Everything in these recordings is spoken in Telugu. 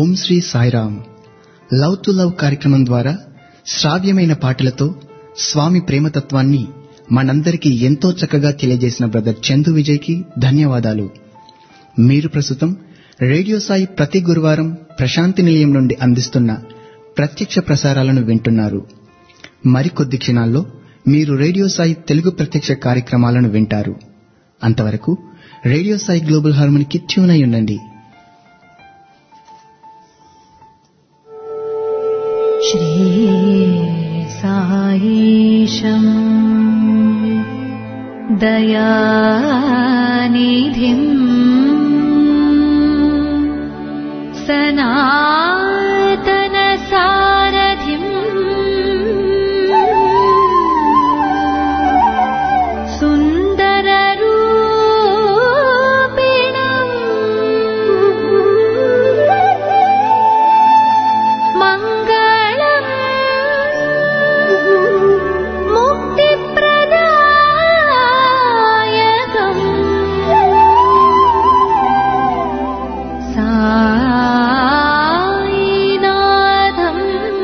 Om Shri Sairam love to love కార్యక్రమం ద్వారా శ్రావ్యమైన పాటలతో స్వామి ప్రేమతత్వాన్ని మనందరికీ ఎంతో చక్కగా తెలియజేసిన బ్రదర్ చందు విజయ్కి ధన్యవాదాలు మీరు ప్రస్తుతం రేడియో సాయి ప్రతి గురువారం ప్రశాంతి నిలయం నుండి అందిస్తున్న ప్రత్యక్ష ప్రసారాలను వింటున్నారు మరికొద్ది క్షణాల్లో మీరు రేడియో సాయి తెలుగు ప్రత్యక్ష కార్యక్రమాలను వింటారు అంతవరకు రేడియో సాయి గ్లోబల్ హార్మోనికి ట్యూన్ అయి ఉండండి श्रीसायीशम् दयानिधिम् सनातनसारथिम् सुन्दररूपिणम् मङ्गलम् मुक्तिप्रदायकम् सायिनाथम्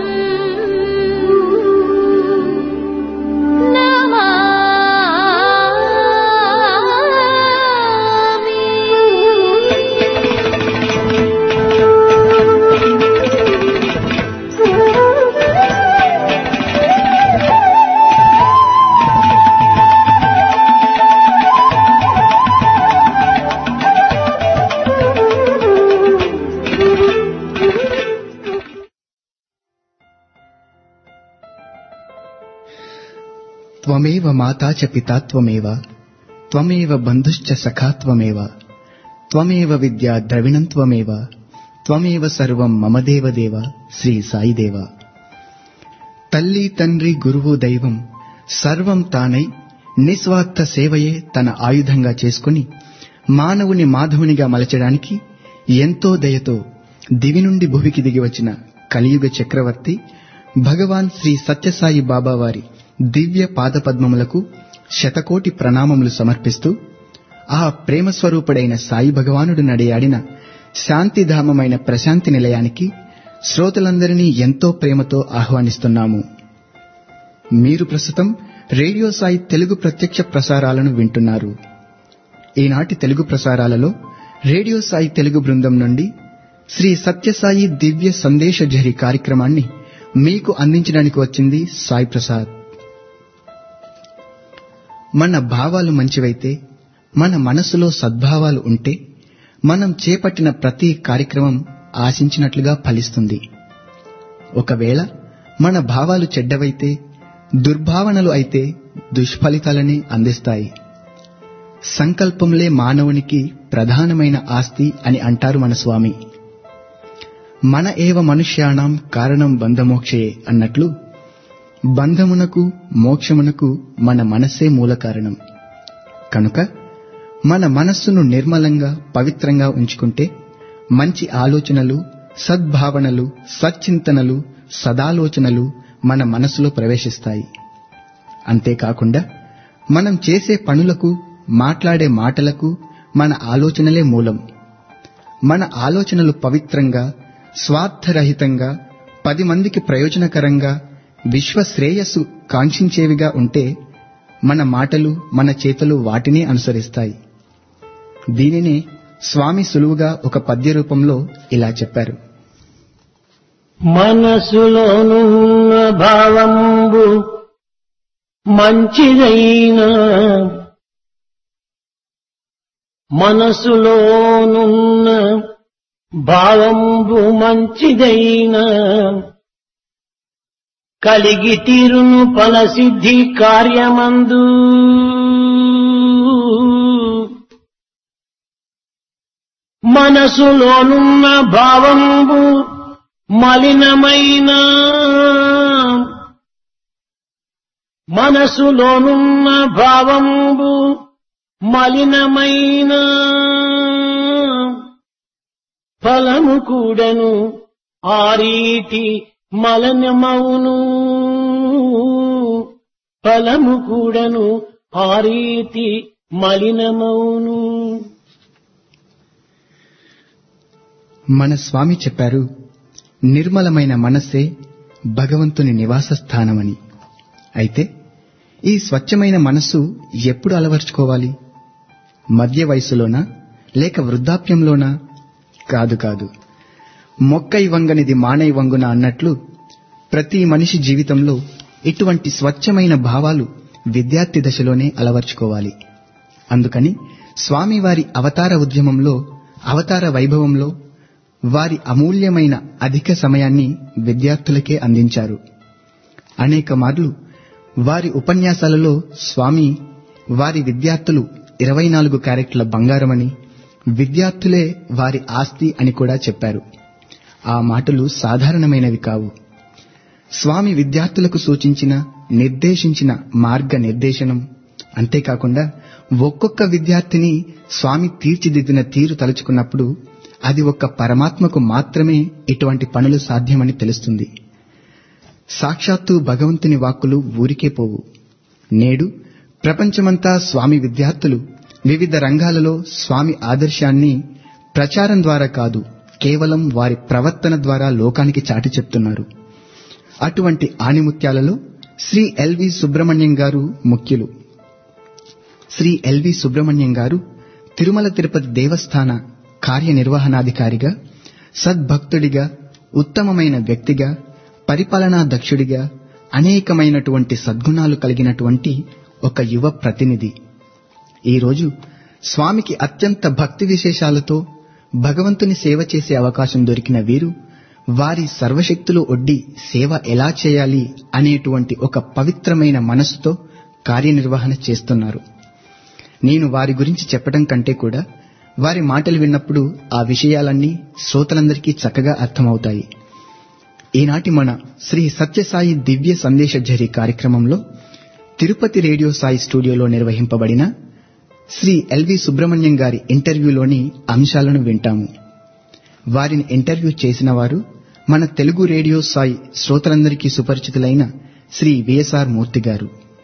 త్వమేవ మాతా చ పితా త్వమేవ త్వమేవ బంధుశ్చ సఖా త్వమేవ త్వమేవ విద్యా ద్రవిణం త్వమేవ త్వమేవ సర్వం మమ దేవదేవ శ్రీ సాయిదేవ తల్లి తండ్రి గురువు దైవం సర్వం తానై నిస్వార్థ సేవయే తన ఆయుధంగా చేసుకుని మానవుని మాధవునిగా మలచడానికి ఎంతో దయతో దివి నుండి భువికి దిగి వచ్చిన కలియుగ చక్రవర్తి భగవాన్ శ్రీ సత్యసాయి బాబా వారి దివ్య పాదపద్మములకు శతకోటి ప్రణామములు సమర్పిస్తూ ఆ ప్రేమ స్వరూపుడైన సాయి భగవానుడు నడియాడిన శాంతిధామమైన ప్రశాంతి నిలయానికి శ్రోతలందరినీ ఎంతో ప్రేమతో ఆహ్వానిస్తున్నాము మీరు ప్రస్తుతం రేడియో సాయి తెలుగు ప్రత్యక్ష ప్రసారాలను వింటున్నారు ఈనాటి తెలుగు ప్రసారాలలో రేడియో సాయి తెలుగు బృందం నుండి శ్రీ సత్యసాయి దివ్య సందేశ ఝరి కార్యక్రమాన్ని మీకు అందించడానికి వచ్చింది సాయి ప్రసాద్ మన భావాలు మంచివైతే మన మనసులో సద్భావాలు ఉంటే మనం చేపట్టిన ప్రతి కార్యక్రమం ఆశించినట్లుగా ఫలిస్తుంది ఒకవేళ మన భావాలు చెడ్డవైతే దుర్భావనలు అయితే దుష్ఫలితాలని అందిస్తాయి సంకల్పంలే మానవునికి ప్రధానమైన ఆస్తి అని అంటారు మన స్వామి మన ఏవ మనుష్యాణం కారణం బంధమోక్షయే అన్నట్లు బంధమునకు మోక్షమునకు మన మనస్సే మూల కారణం కనుక మన మనస్సును నిర్మలంగా పవిత్రంగా ఉంచుకుంటే మంచి ఆలోచనలు సద్భావనలు సచ్చింతనలు సదాలోచనలు మన మనసులో ప్రవేశిస్తాయి అంతేకాకుండా మనం చేసే పనులకు మాట్లాడే మాటలకు మన ఆలోచనలే మూలం మన ఆలోచనలు పవిత్రంగా స్వార్థరహితంగా పది మందికి ప్రయోజనకరంగా విశ్వ శ్రేయస్సు కాంక్షించేవిగా ఉంటే మన మాటలు మన చేతులు వాటినే అనుసరిస్తాయి దీనినే స్వామి సులువుగా ఒక పద్య రూపంలో ఇలా చెప్పారు మనసులోనున్న భావంబు మంచిదైన మనసులోనున్న భావంబు మంచిదైన కలిగి తీరును ఫలసిద్ధి కార్యమందు మనసులోనున్న భావంబు మలినమైన మనసులోనున్న భావంబు మలినమైన ఫలము కూడను ఆ రీతి మలనమౌను ఫలము కూడను ఆ రీతి మలినమౌను మన స్వామి చెప్పారు నిర్మలమైన మనస్సే భగవంతుని నివాస స్థానమని అయితే ఈ స్వచ్ఛమైన మనస్సు ఎప్పుడు అలవర్చుకోవాలి మధ్య వయసులోనా లేక వృద్ధాప్యంలోనా కాదు కాదు మొక్కై వంగనిది మానై వంగున అన్నట్లు ప్రతి మనిషి జీవితంలో ఇటువంటి స్వచ్ఛమైన భావాలు విద్యార్థి దశలోనే అలవర్చుకోవాలి అందుకని స్వామివారి అవతార ఉద్యమంలో అవతార వైభవంలో వారి అమూల్యమైన అధిక సమయాన్ని విద్యార్థులకే అందించారు అనేక మార్లు వారి ఉపన్యాసాలలో స్వామి వారి విద్యార్థులు ఇరవై నాలుగు క్యారెట్ల బంగారమని విద్యార్థులే వారి ఆస్తి అని కూడా చెప్పారు ఆ మాటలు సాధారణమైనవి కావు స్వామి విద్యార్థులకు సూచించిన నిర్దేశించిన మార్గ నిర్దేశనం అంతేకాకుండా ఒక్కొక్క విద్యార్థిని స్వామి తీర్చిదిద్దిన తీరు తలుచుకున్నప్పుడు అది ఒక్క పరమాత్మకు మాత్రమే ఇటువంటి పనులు సాధ్యమని తెలుస్తుంది సాక్షాత్తు భగవంతుని వాక్కులు ఊరికే పోవు నేడు ప్రపంచమంతా స్వామి విద్యార్థులు వివిధ రంగాలలో స్వామి ఆదర్శాన్ని ప్రచారం ద్వారా కాదు కేవలం వారి ప్రవర్తన ద్వారా లోకానికి చాటి చెప్తున్నారు అటువంటి ఆణిముత్యాలలో శ్రీ ఎల్వి సుబ్రహ్మణ్యం గారు ముఖ్యులు శ్రీ ఎల్వి సుబ్రహ్మణ్యం గారు తిరుమల తిరుపతి దేవస్థాన కార్యనిర్వహణాధికారిగా సద్భక్తుడిగా ఉత్తమమైన వ్యక్తిగా పరిపాలనా దక్షుడిగా అనేకమైనటువంటి సద్గుణాలు కలిగినటువంటి ఒక యువ ప్రతినిధి ఈరోజు స్వామికి అత్యంత భక్తి విశేషాలతో భగవంతుని సేవ చేసే అవకాశం దొరికిన వీరు వారి సర్వశక్తులు ఒడ్డి సేవ ఎలా చేయాలి అనేటువంటి ఒక పవిత్రమైన మనసుతో కార్యనిర్వహణ చేస్తున్నారు నేను వారి గురించి చెప్పడం కంటే కూడా వారి మాటలు విన్నప్పుడు ఆ విషయాలన్నీ శ్రోతలందరికీ చక్కగా అర్థమవుతాయి ఈనాటి మన శ్రీ సత్యసాయి దివ్య సందేశ ఝరి కార్యక్రమంలో తిరుపతి రేడియో సాయి స్టూడియోలో నిర్వహింపబడిన శ్రీ ఎల్వి సుబ్రహ్మణ్యం గారి ఇంటర్వ్యూలోని అంశాలను వింటాము వారిని ఇంటర్వ్యూ చేసిన వారు మన తెలుగు రేడియో సాయి శ్రోతలందరికీ సుపరిచితులైన శ్రీ విఎస్ఆర్ మూర్తి గారు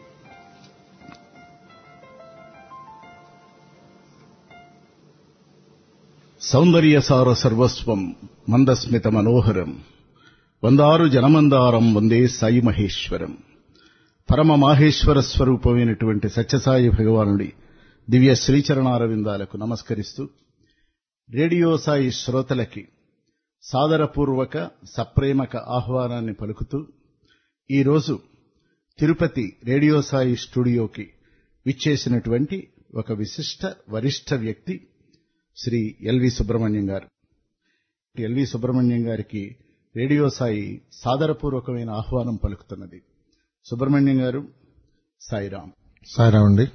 సౌందర్యసార సర్వస్వం మందస్మిత మనోహరం వందారు జనమందారం వందే సాయి మహేశ్వరం పరమ మాహేశ్వర స్వరూపమైనటువంటి సత్యసాయి భగవానుడి దివ్య శ్రీచరణారవిందాలకు నమస్కరిస్తూ రేడియో సాయి శ్రోతలకి సాదరపూర్వక సప్రేమక ఆహ్వానాన్ని పలుకుతూ ఈరోజు తిరుపతి రేడియో సాయి స్టూడియోకి విచ్చేసినటువంటి ఒక విశిష్ట వరిష్ఠ వ్యక్తి శ్రీ ఎల్వి సుబ్రహ్మణ్యం గారు ఎల్వి సుబ్రహ్మణ్యం గారికి రేడియో సాయి సాదరపూర్వకమైన ఆహ్వానం పలుకుతున్నది సుబ్రహ్మణ్యం గారు సాయిరాం సాయిరామ్ అండి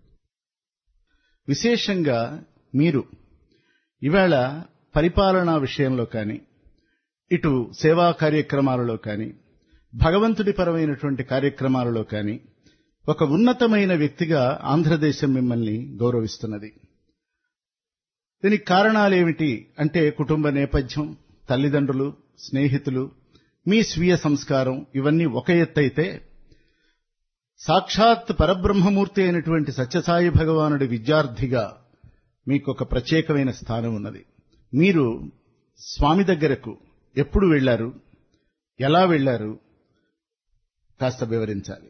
విశేషంగా మీరు ఇవాళ పరిపాలనా విషయంలో కానీ ఇటు సేవా కార్యక్రమాలలో కానీ భగవంతుడి పరమైనటువంటి కార్యక్రమాలలో కానీ ఒక ఉన్నతమైన వ్యక్తిగా ఆంధ్రదేశం మిమ్మల్ని గౌరవిస్తున్నది దీనికి కారణాలేమిటి అంటే కుటుంబ నేపథ్యం తల్లిదండ్రులు స్నేహితులు మీ స్వీయ సంస్కారం ఇవన్నీ ఒక ఎత్తైతే సాక్షాత్ పరబ్రహ్మమూర్తి అయినటువంటి సత్యసాయి భగవానుడి విద్యార్థిగా మీకు ఒక ప్రత్యేకమైన స్థానం ఉన్నది మీరు స్వామి దగ్గరకు ఎప్పుడు వెళ్లారు ఎలా వెళ్లారు కాస్త వివరించాలి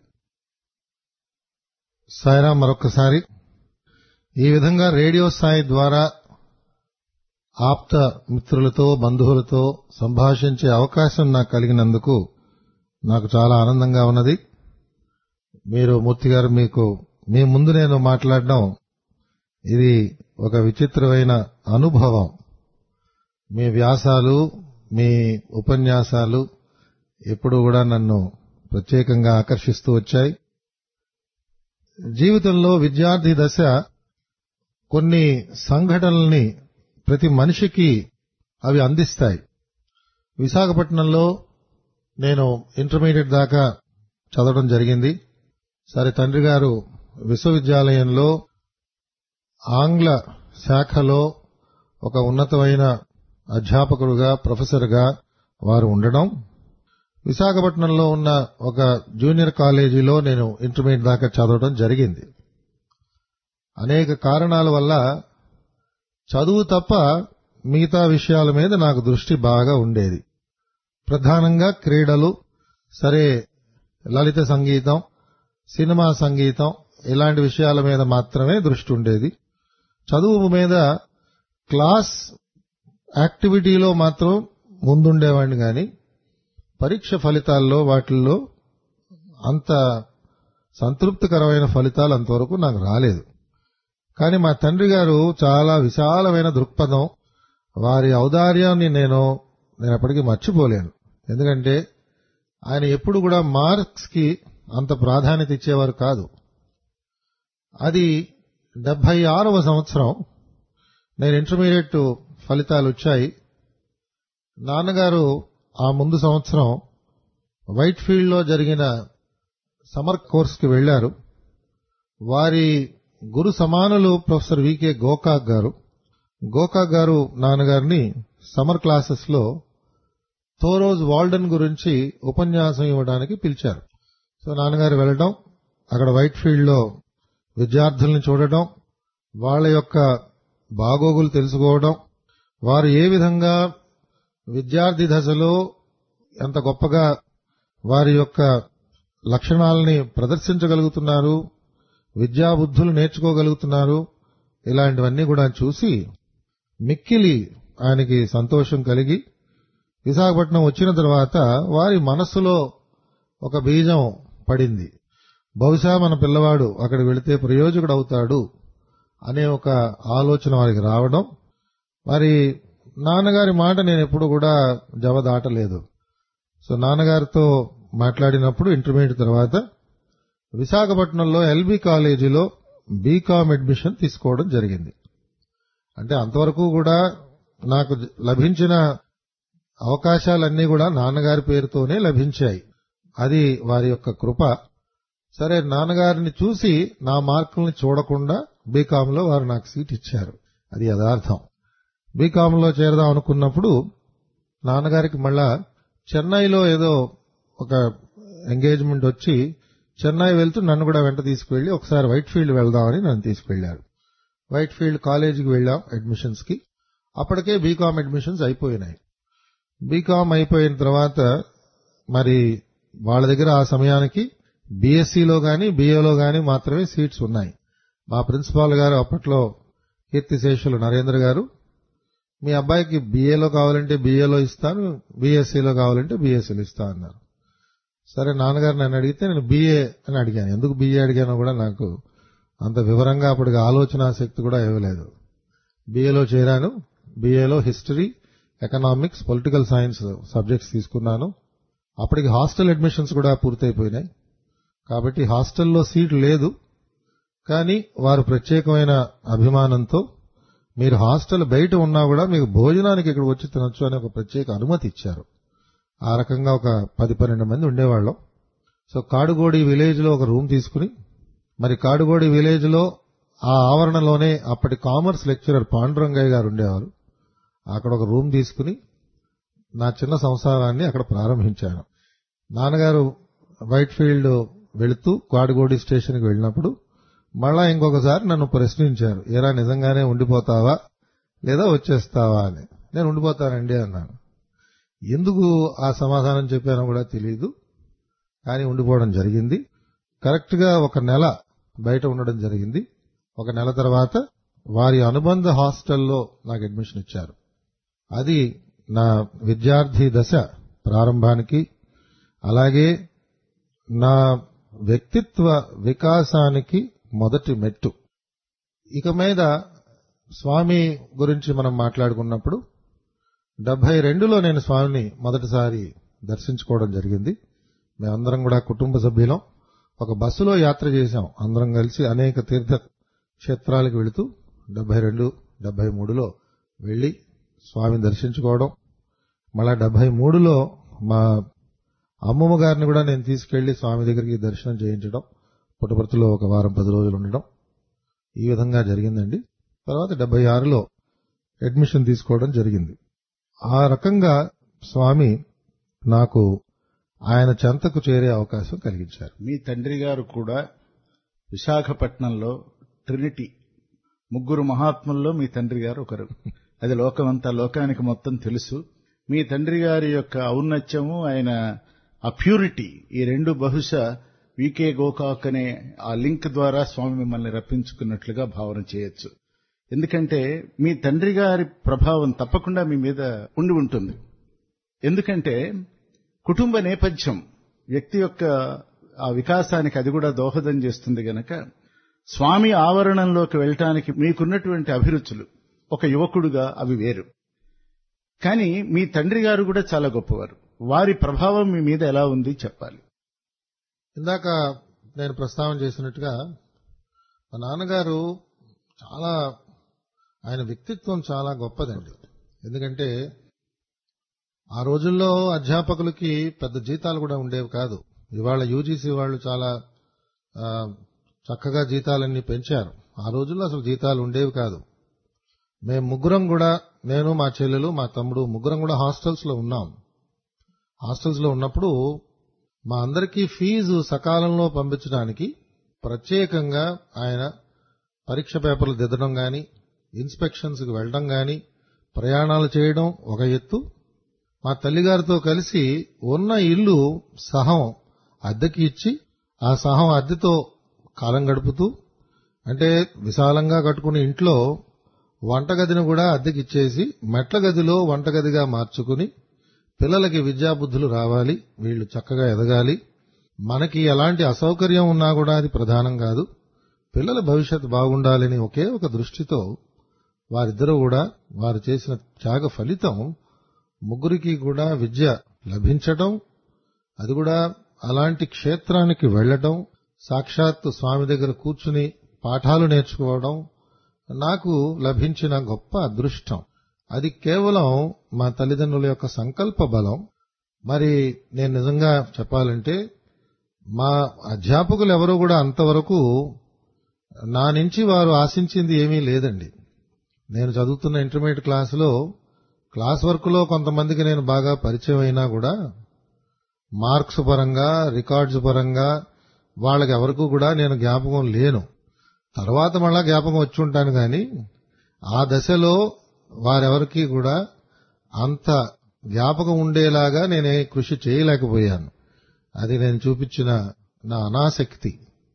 సాయిరామ్ మరొకసారి ఈ విధంగా రేడియో సాయి ద్వారా ఆప్త మిత్రులతో బంధువులతో సంభాషించే అవకాశం నాకు కలిగినందుకు నాకు చాలా ఆనందంగా ఉన్నది మీరు మూర్తి గారు మీకు మీ ముందు నేను మాట్లాడడం ఇది ఒక విచిత్రమైన అనుభవం మీ వ్యాసాలు మీ ఉపన్యాసాలు ఎప్పుడు కూడా నన్ను ప్రత్యేకంగా ఆకర్షిస్తూ వచ్చాయి జీవితంలో విద్యార్థి దశ కొన్ని సంఘటనల్ని ప్రతి మనిషికి అవి అందిస్తాయి విశాఖపట్నంలో నేను ఇంటర్మీడియట్ దాకా చదవడం జరిగింది సరే తండ్రి గారు విశ్వవిద్యాలయంలో ఆంగ్ల శాఖలో ఒక ఉన్నతమైన అధ్యాపకుడుగా ప్రొఫెసర్గా వారు ఉండడం విశాఖపట్నంలో ఉన్న ఒక జూనియర్ కాలేజీలో నేను ఇంటర్మీడియట్ దాకా చదవడం జరిగింది అనేక కారణాల వల్ల చదువు తప్ప మిగతా విషయాల మీద నాకు దృష్టి బాగా ఉండేది ప్రధానంగా క్రీడలు సరే లలిత సంగీతం సినిమా సంగీతం ఇలాంటి విషయాల మీద మాత్రమే దృష్టి ఉండేది చదువు మీద క్లాస్ యాక్టివిటీలో మాత్రం ముందుండేవాడిని గాని పరీక్ష ఫలితాల్లో వాటిల్లో అంత సంతృప్తికరమైన ఫలితాలు అంతవరకు నాకు రాలేదు కానీ మా తండ్రి గారు చాలా విశాలమైన దృక్పథం వారి ఔదార్యాన్ని నేను నేను ఎప్పటికీ మర్చిపోలేను ఎందుకంటే ఆయన ఎప్పుడు కూడా మార్క్స్ కి అంత ప్రాధాన్యత ఇచ్చేవారు కాదు అది డెబ్బై ఆరవ సంవత్సరం నేను ఇంటర్మీడియట్ ఫలితాలు వచ్చాయి నాన్నగారు ఆ ముందు సంవత్సరం వైట్ ఫీల్డ్ లో జరిగిన సమర్ కోర్స్ కి వెళ్లారు వారి గురు సమానులు ప్రొఫెసర్ వికే గోకాక్ గారు గోకాక్ గారు నాన్నగారిని సమర్ క్లాసెస్ లో థోరోజ్ వాల్డన్ గురించి ఉపన్యాసం ఇవ్వడానికి పిలిచారు సో నాన్నగారు వెళ్ళడం అక్కడ వైట్ ఫీల్డ్ లో విద్యార్థుల్ని చూడటం వాళ్ళ యొక్క బాగోగులు తెలుసుకోవడం వారు ఏ విధంగా విద్యార్థి దశలో ఎంత గొప్పగా వారి యొక్క లక్షణాలని ప్రదర్శించగలుగుతున్నారు విద్యాబుద్ధులు నేర్చుకోగలుగుతున్నారు ఇలాంటివన్నీ కూడా చూసి మిక్కిలి ఆయనకి సంతోషం కలిగి విశాఖపట్నం వచ్చిన తర్వాత వారి మనస్సులో ఒక బీజం పడింది బహుశా మన పిల్లవాడు అక్కడికి వెళితే ప్రయోజకుడు అవుతాడు అనే ఒక ఆలోచన వారికి రావడం మరి నాన్నగారి మాట నేను ఎప్పుడు కూడా జవదాటలేదు సో నాన్నగారితో మాట్లాడినప్పుడు ఇంటర్మీడియట్ తర్వాత విశాఖపట్నంలో ఎల్బీ కాలేజీలో బీకామ్ అడ్మిషన్ తీసుకోవడం జరిగింది అంటే అంతవరకు కూడా నాకు లభించిన అవకాశాలన్నీ కూడా నాన్నగారి పేరుతోనే లభించాయి అది వారి యొక్క కృప సరే నాన్నగారిని చూసి నా మార్కుల్ని చూడకుండా బీకామ్ లో వారు నాకు సీట్ ఇచ్చారు అది యథార్థం బీకామ్ లో చేరదాం అనుకున్నప్పుడు నాన్నగారికి మళ్ళా చెన్నైలో ఏదో ఒక ఎంగేజ్మెంట్ వచ్చి చెన్నై వెళ్తూ నన్ను కూడా వెంట తీసుకువెళ్లి ఒకసారి వైట్ ఫీల్డ్ వెళ్దామని నన్ను తీసుకువెళ్లారు వైట్ ఫీల్డ్ కాలేజీకి వెళ్ళాం అడ్మిషన్స్ కి అప్పటికే బీకామ్ అడ్మిషన్స్ అయిపోయినాయి బీకామ్ అయిపోయిన తర్వాత మరి వాళ్ళ దగ్గర ఆ సమయానికి బీఎస్సీలో గాని బీఏలో గాని మాత్రమే సీట్స్ ఉన్నాయి మా ప్రిన్సిపాల్ గారు అప్పట్లో కీర్తిశేషులు నరేంద్ర గారు మీ అబ్బాయికి బీఏలో కావాలంటే బీఏలో ఇస్తాను బీఎస్సీలో కావాలంటే బీఎస్సీలో ఇస్తా అన్నారు సరే నాన్నగారు నన్ను అడిగితే నేను బీఏ అని అడిగాను ఎందుకు బీఏ అడిగానో కూడా నాకు అంత వివరంగా అప్పటికి ఆలోచన శక్తి కూడా ఇవ్వలేదు బీఏలో చేరాను బీఏలో history economics political science subjects తీసుకున్నాను అప్పటికి హాస్టల్ అడ్మిషన్స్ కూడా పూర్తయిపోయినాయి కాబట్టి హాస్టల్లో సీట్ లేదు కానీ వారు ప్రత్యేకమైన అభిమానంతో మీరు హాస్టల్ బయట ఉన్నా కూడా మీకు భోజనానికి ఇక్కడ వచ్చి తినొచ్చు అనే ఒక ప్రత్యేక అనుమతి ఇచ్చారు ఆ రకంగా ఒక పది పన్నెండు మంది ఉండేవాళ్ళం సో కాడుగోడి విలేజ్ లో ఒక రూమ్ తీసుకుని మరి కాడుగోడి విలేజ్ లో ఆ ఆవరణలోనే అప్పటి కామర్స్ లెక్చరర్ పాండురంగయ్య గారు ఉండేవారు అక్కడ ఒక రూమ్ తీసుకుని నా చిన్న సంసారాన్ని అక్కడ ప్రారంభించాను నాన్నగారు వైట్ ఫీల్డ్ వెళుతూ కాడుగోడి స్టేషన్కి వెళ్ళినప్పుడు మళ్ళా ఇంకొకసారి నన్ను ప్రశ్నించారు ఏరా నిజంగానే ఉండిపోతావా లేదా వచ్చేస్తావా అని నేను ఉండిపోతానండి అన్నాను ఎందుకు ఆ సమాధానం చెప్పానో కూడా తెలియదు కానీ ఉండిపోవడం జరిగింది కరెక్ట్ గా ఒక నెల బయట ఉండడం జరిగింది ఒక నెల తర్వాత వారి అనుబంధ హాస్టల్లో నాకు అడ్మిషన్ ఇచ్చారు అది నా విద్యార్థి దశ ప్రారంభానికి అలాగే నా వ్యక్తిత్వ వికాసానికి మొదటి మెట్టు ఇక మీద స్వామి గురించి మనం మాట్లాడుకున్నప్పుడు డెబ్బై రెండులో నేను స్వామిని మొదటిసారి దర్శించుకోవడం జరిగింది మేమందరం కూడా కుటుంబ సభ్యులం ఒక బస్సులో యాత్ర చేశాం అందరం కలిసి అనేక తీర్థ క్షేత్రాలకు వెళుతూ డెబ్బై రెండు డెబ్బై మూడులో వెళ్లి స్వామిని దర్శించుకోవడం మళ్ళా డెబ్బై మూడులో మా అమ్మమ్మ గారిని కూడా నేను తీసుకెళ్లి స్వామి దగ్గరికి దర్శనం చేయించడం పుట్టపర్తిలో ఒక వారం పది రోజులు ఉండడం ఈ విధంగా జరిగిందండి తర్వాత డెబ్బై ఆరులో అడ్మిషన్ తీసుకోవడం జరిగింది ఆ రకంగా స్వామి నాకు ఆయన చెంతకు చేరే అవకాశం కలిగించారు మీ తండ్రి గారు కూడా విశాఖపట్నంలో ట్రినిటీ ముగ్గురు మహాత్ముల్లో మీ తండ్రి గారు ఒకరు అది లోకమంతా లోకానికి మొత్తం తెలుసు మీ తండ్రి గారి యొక్క ఔన్నత్యము ఆయన ఆ ప్యూరిటీ ఈ రెండు బహుశా వికే గోకాక్ అనే ఆ లింక్ ద్వారా స్వామి మిమ్మల్ని రప్పించుకున్నట్లుగా భావన చేయొచ్చు ఎందుకంటే మీ తండ్రి గారి ప్రభావం తప్పకుండా మీ మీద ఉండి ఉంటుంది ఎందుకంటే కుటుంబ నేపథ్యం వ్యక్తి యొక్క ఆ వికాసానికి అది కూడా దోహదం చేస్తుంది గనక స్వామి ఆవరణంలోకి వెళ్ళటానికి మీకున్నటువంటి అభిరుచులు ఒక యువకుడుగా అవి వేరు కానీ మీ తండ్రి గారు కూడా చాలా గొప్పవారు వారి ప్రభావం మీ మీద ఎలా ఉంది చెప్పాలి ఇందాక నేను ప్రస్తావన చేసినట్టుగా మా నాన్నగారు చాలా ఆయన వ్యక్తిత్వం చాలా గొప్పదండి ఎందుకంటే ఆ రోజుల్లో అధ్యాపకులకి పెద్ద జీతాలు కూడా ఉండేవి కాదు ఇవాళ యూజీసీ వాళ్ళు చాలా ఆ, చక్కగా జీతాలన్నీ పెంచారు ఆ రోజుల్లో అసలు జీతాలు ఉండేవి కాదు మేము ముగ్గురం కూడా నేను మా చెల్లెలు మా తమ్ముడు ముగ్గురం కూడా హాస్టల్స్ లో ఉన్నాం హాస్టల్స్ లో ఉన్నప్పుడు మా అందరికీ ఫీజు సకాలంలో పంపించడానికి ప్రత్యేకంగా ఆయన పరీక్ష పేపర్లు దిద్దడం గాని ఇన్స్పెక్షన్స్ కి వెళ్ళడం గాని ప్రయాణాలు చేయడం ఒక ఎత్తు మా తల్లిగారితో కలిసి ఉన్న ఇల్లు సహం అద్దెకి ఇచ్చి ఆ సహం అద్దెతో కాలం గడుపుతూ అంటే విశాలంగా కట్టుకునే ఇంట్లో వంటగదిని కూడా అద్దెకిచ్చేసి మెట్ల గదిలో వంటగదిగా మార్చుకుని పిల్లలకి విద్యాబుద్ధులు రావాలి వీళ్ళు చక్కగా ఎదగాలి మనకి ఎలాంటి అసౌకర్యం ఉన్నా కూడా అది ప్రధానం కాదు పిల్లల భవిష్యత్తు బాగుండాలని ఒకే ఒక దృష్టితో వారిద్దరూ కూడా వారు చేసిన త్యాగ ఫలితం ముగ్గురికి కూడా విద్య లభించటం అది కూడా అలాంటి క్షేత్రానికి వెళ్ళటం సాక్షాత్తు స్వామి దగ్గర కూర్చుని పాఠాలు నేర్చుకోవడం నాకు లభించిన గొప్ప అదృష్టం అది కేవలం మా తల్లిదండ్రుల యొక్క సంకల్ప బలం మరి నేను నిజంగా చెప్పాలంటే మా అధ్యాపకులు ఎవరు కూడా అంతవరకు నా నుంచి వారు ఆశించింది ఏమీ లేదండి నేను చదువుతున్న ఇంటర్మీడియట్ క్లాసులో క్లాస్ వర్క్లో కొంతమందికి నేను బాగా పరిచయం అయినా కూడా మార్క్స్ పరంగా రికార్డ్స్ పరంగా వాళ్ళకి ఎవరికి కూడా నేను జ్ఞాపకం లేను తర్వాత మళ్ళా జ్ఞాపకం వచ్చి ఉంటాను కానీ ఆ దశలో వారెవరికి కూడా అంత జ్ఞాపకం ఉండేలాగా నేనే కృషి చేయలేకపోయాను అది నేను చూపించిన నా అనాసక్తి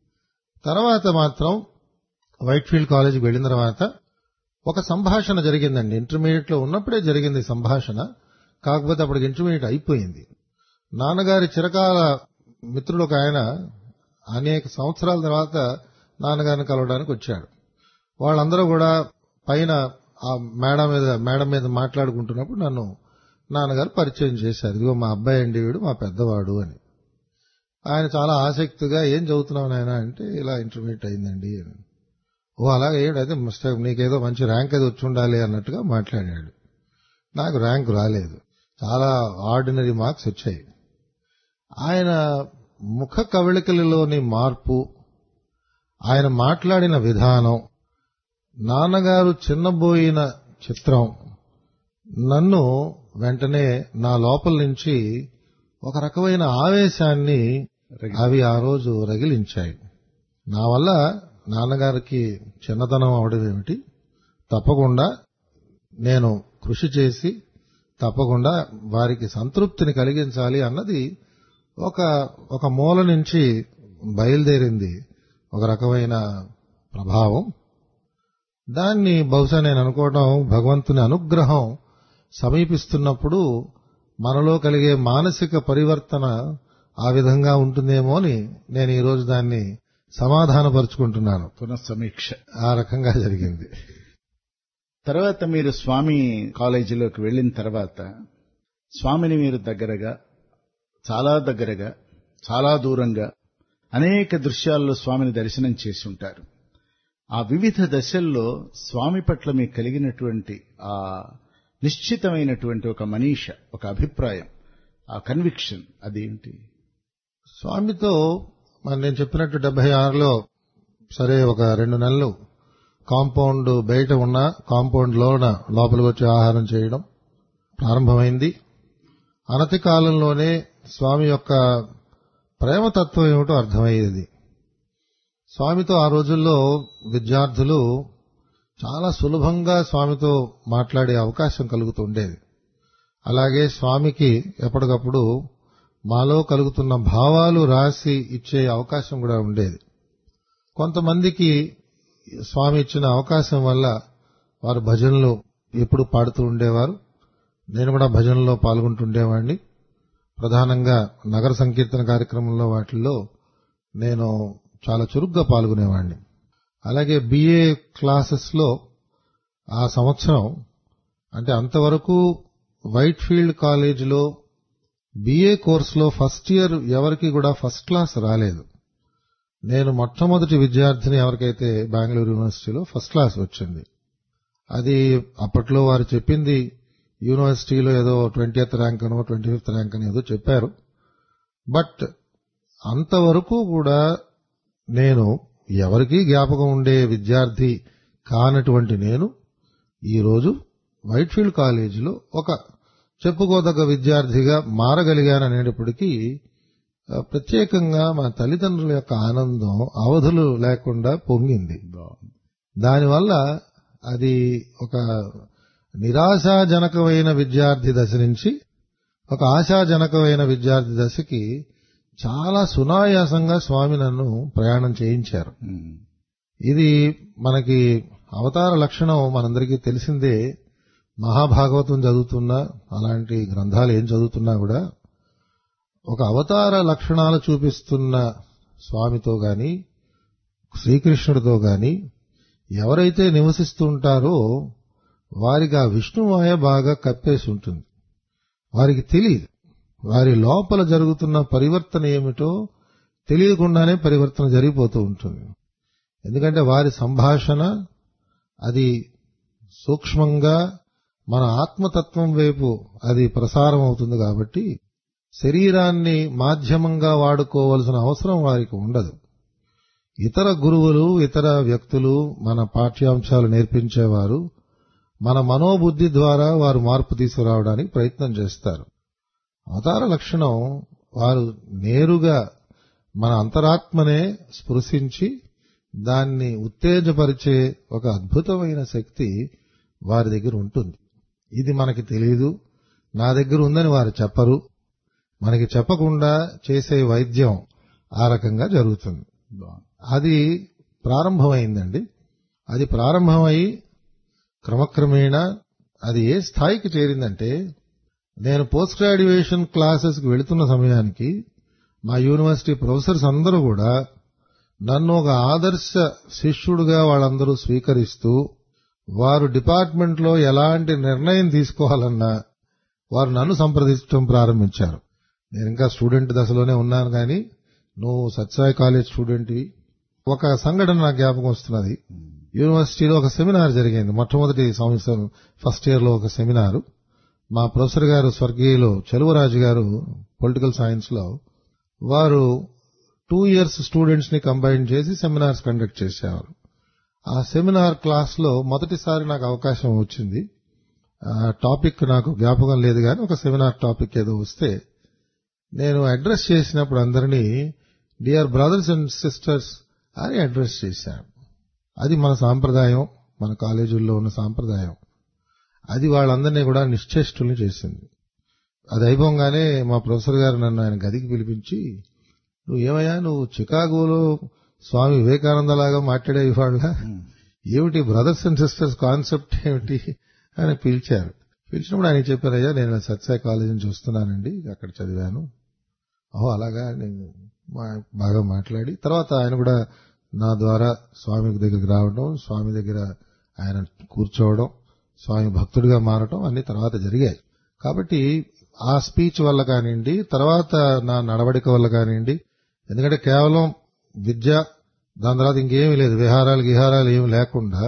తర్వాత మాత్రం వైట్ఫీల్డ్ కాలేజీకి వెళ్ళిన తర్వాత ఒక సంభాషణ జరిగిందండి ఇంటర్మీడియట్ లో ఉన్నప్పుడే జరిగింది సంభాషణ కాకపోతే అప్పటికి ఇంటర్మీడియట్ అయిపోయింది నాన్నగారి చిరకాల మిత్రుడు ఒక ఆయన అనేక సంవత్సరాల తర్వాత నాన్నగారిని కలవడానికి వచ్చాడు వాళ్ళందరూ కూడా పైన ఆ మేడ మీద మేడ మీద మాట్లాడుకుంటున్నప్పుడు నన్ను నాన్నగారు పరిచయం చేశారు ఇదిగో మా అబ్బాయి అండి వీడు మా పెద్దవాడు అని ఆయన చాలా ఆసక్తిగా ఏం చదువుతున్నావు నాయన అంటే ఇలా ఇంటర్మీడియట్ అయిందండి అని ఓ అలాగే ఏంటైతే మిస్టర్ నీకేదో మంచి ర్యాంక్ అది వచ్చి ఉండాలి అన్నట్టుగా మాట్లాడాడు నాకు ర్యాంక్ రాలేదు చాలా ఆర్డినరీ మార్క్స్ వచ్చాయి ఆయన ముఖ కవళికలలోని మార్పు ఆయన మాట్లాడిన విధానం నాన్నగారు చిన్నబోయిన చిత్రం నన్ను వెంటనే నా లోపల నుంచి ఒక రకమైన ఆవేశాన్ని అవి ఆ రోజు రగిలించాయి నా వల్ల నాన్నగారికి చిన్నతనం అవడం ఏమిటి తప్పకుండా నేను కృషి చేసి తప్పకుండా వారికి సంతృప్తిని కలిగించాలి అన్నది ఒక ఒక మూల నుంచి బయలుదేరింది ఒక రకమైన ప్రభావం దాన్ని బహుశా నేను అనుకోవడం భగవంతుని అనుగ్రహం సమీపిస్తున్నప్పుడు మనలో కలిగే మానసిక పరివర్తన ఆ విధంగా ఉంటుందేమో అని నేను ఈరోజు దాన్ని సమాధానపరుచుకుంటున్నాను పునఃసమీక్ష ఆ రకంగా జరిగింది తర్వాత మీరు స్వామి కాలేజీలోకి వెళ్ళిన తర్వాత స్వామిని మీరు దగ్గరగా చాలా దగ్గరగా చాలా దూరంగా అనేక దృశ్యాల్లో స్వామిని దర్శనం చేసి ఉంటారు ఆ వివిధ దశల్లో స్వామి పట్ల మీకు కలిగినటువంటి ఆ నిశ్చితమైనటువంటి ఒక మనీష ఒక అభిప్రాయం ఆ కన్విక్షన్ అదేంటి స్వామితో మరి నేను చెప్పినట్టు డెబ్బై ఆరులో సరే ఒక రెండు నెలలు కాంపౌండ్ బయట ఉన్న కాంపౌండ్ లోన లోపలికి వచ్చి ఆహారం చేయడం ప్రారంభమైంది అనతి కాలంలోనే స్వామి యొక్క ప్రేమతత్వం ఏమిటో అర్థమయ్యేది స్వామితో ఆ రోజుల్లో విద్యార్థులు చాలా సులభంగా స్వామితో మాట్లాడే అవకాశం కలుగుతూ ఉండేది అలాగే స్వామికి ఎప్పటికప్పుడు మాలో కలుగుతున్న భావాలు రాసి ఇచ్చే అవకాశం కూడా ఉండేది కొంతమందికి స్వామి ఇచ్చిన అవకాశం వల్ల వారు భజనలు ఎప్పుడు పాడుతూ ఉండేవారు నేను కూడా భజనలో పాల్గొంటుండేవాడిని ప్రధానంగా నగర సంకీర్తన కార్యక్రమంలో వాటిల్లో నేను చాలా చురుగ్గా పాల్గొనేవాడిని అలాగే బిఏ క్లాసెస్లో ఆ సంవత్సరం అంటే అంతవరకు వైట్ ఫీల్డ్ కాలేజీలో బిఏ కోర్సులో ఫస్ట్ ఇయర్ ఎవరికి కూడా ఫస్ట్ క్లాస్ రాలేదు నేను మొట్టమొదటి విద్యార్థిని ఎవరికైతే బెంగళూరు యూనివర్సిటీలో ఫస్ట్ క్లాస్ వచ్చింది అది అప్పట్లో వారు చెప్పింది యూనివర్సిటీలో ఏదో ట్వంటీయత్ ర్యాంక్ అనో ట్వంటీ ఫిఫ్త్ ర్యాంక్ అని ఏదో చెప్పారు బట్ అంతవరకు కూడా నేను ఎవరికీ జ్ఞాపకం ఉండే విద్యార్థి కానటువంటి నేను ఈరోజు వైట్ఫీల్డ్ కాలేజీలో ఒక చెప్పుకోదగ్గ విద్యార్థిగా మారగలిగాననేటప్పటికీ ఆ, ప్రత్యేకంగా మా తల్లిదండ్రుల యొక్క ఆనందం అవధులు లేకుండా పొంగింది దానివల్ల అది ఒక నిరాశాజనకమైన విద్యార్థి దశ నుంచి ఒక ఆశాజనకమైన విద్యార్థి దశకి చాలా సునాయాసంగా స్వామి నన్ను ప్రయాణం చేయించారు ఇది మనకి అవతార లక్షణం మనందరికీ తెలిసిందే మహాభాగవతం చదువుతున్నా అలాంటి గ్రంథాలు ఏం చదువుతున్నా కూడా ఒక అవతార లక్షణాలు చూపిస్తున్న స్వామితో గాని శ్రీకృష్ణుడితో గాని ఎవరైతే నివసిస్తుంటారో వారికి ఆ విష్ణుమాయ బాగా కప్పేసి ఉంటుంది వారికి తెలియదు వారి లోపల జరుగుతున్న పరివర్తన ఏమిటో తెలియకుండానే పరివర్తన జరిగిపోతూ ఉంటుంది ఎందుకంటే వారి సంభాషణ అది సూక్ష్మంగా మన ఆత్మతత్వం వైపు అది ప్రసారం అవుతుంది కాబట్టి శరీరాన్ని మాధ్యమంగా వాడుకోవలసిన అవసరం వారికి ఉండదు ఇతర గురువులు ఇతర వ్యక్తులు మన పాఠ్యాంశాలు నేర్పించేవారు మన మనోబుద్ధి ద్వారా వారు మార్పు తీసుకురావడానికి ప్రయత్నం చేస్తారు అవతార లక్షణం వారు నేరుగా మన అంతరాత్మనే స్పృశించి దాన్ని ఉత్తేజపరిచే ఒక అద్భుతమైన శక్తి వారి దగ్గర ఉంటుంది ఇది మనకి తెలియదు నా దగ్గర ఉందని వారు చెప్పరు మనకి చెప్పకుండా చేసే వైద్యం ఆ రకంగా జరుగుతుంది అది ప్రారంభమైందండి అది ప్రారంభమై క్రమక్రమేణా అది ఏ స్థాయికి చేరిందంటే నేను పోస్ట్ గ్రాడ్యుయేషన్ క్లాసెస్కి వెళుతున్న సమయానికి మా యూనివర్సిటీ ప్రొఫెసర్స్ అందరూ కూడా నన్ను ఒక ఆదర్శ శిష్యుడుగా వాళ్ళందరూ స్వీకరిస్తూ వారు డిపార్ట్మెంట్లో ఎలాంటి నిర్ణయం తీసుకోవాలన్నా వారు నన్ను సంప్రదించడం ప్రారంభించారు నేను ఇంకా స్టూడెంట్ దశలోనే ఉన్నాను కానీ నువ్వు సత్సాయి కాలేజ్ స్టూడెంట్వి ఒక సంఘటన నాకు జ్ఞాపకం వస్తున్నది యూనివర్సిటీలో ఒక సెమినార్ జరిగింది మొట్టమొదటి సంవత్సరం ఫస్ట్ ఇయర్ లో ఒక సెమినార్ మా ప్రొఫెసర్ గారు స్వర్గీయులు చెలువరాజు గారు పొలిటికల్ సైన్స్ లో వారు టూ ఇయర్స్ స్టూడెంట్స్ ని కంబైన్ చేసి సెమినార్స్ కండక్ట్ చేసేవారు ఆ సెమినార్ క్లాస్ లో మొదటిసారి నాకు అవకాశం వచ్చింది ఆ టాపిక్ నాకు జ్ఞాపకం లేదు కానీ ఒక సెమినార్ టాపిక్ ఏదో వస్తే నేను అడ్రస్ చేసినప్పుడు అందరినీ డియర్ బ్రదర్స్ అండ్ సిస్టర్స్ అని అడ్రస్ చేశాను అది మన సాంప్రదాయం మన కాలేజీల్లో ఉన్న సాంప్రదాయం అది వాళ్ళందరినీ కూడా నిశ్చేష్టుల్ని చేసింది అది అయిపోగానే మా ప్రొఫెసర్ గారు నన్ను ఆయన గదికి పిలిపించి నువ్వు ఏమయ్యా నువ్వు చికాగోలో స్వామి వివేకానంద లాగా మాట్లాడే ఇవాళ ఏమిటి బ్రదర్స్ అండ్ సిస్టర్స్ కాన్సెప్ట్ ఏమిటి అని పిలిచారు పిలిచినప్పుడు ఆయన చెప్పారయ్యా నేను సత్సాయి కాలేజీని చూస్తున్నానండి అక్కడ చదివాను ఓహో అలాగా నేను మా- బాగా మాట్లాడి తర్వాత ఆయన కూడా నా ద్వారా స్వామి దగ్గరికి రావడం స్వామి దగ్గర ఆయన కూర్చోవడం స్వామి భక్తుడిగా మారటం అన్ని తర్వాత జరిగాయి కాబట్టి ఆ స్పీచ్ వల్ల కానివ్వండి తర్వాత నా నడవడిక వల్ల కానివ్వండి ఎందుకంటే కేవలం విద్య దాని తర్వాత ఇంకేమీ లేదు విహారాలు గిహారాలు ఏమి లేకుండా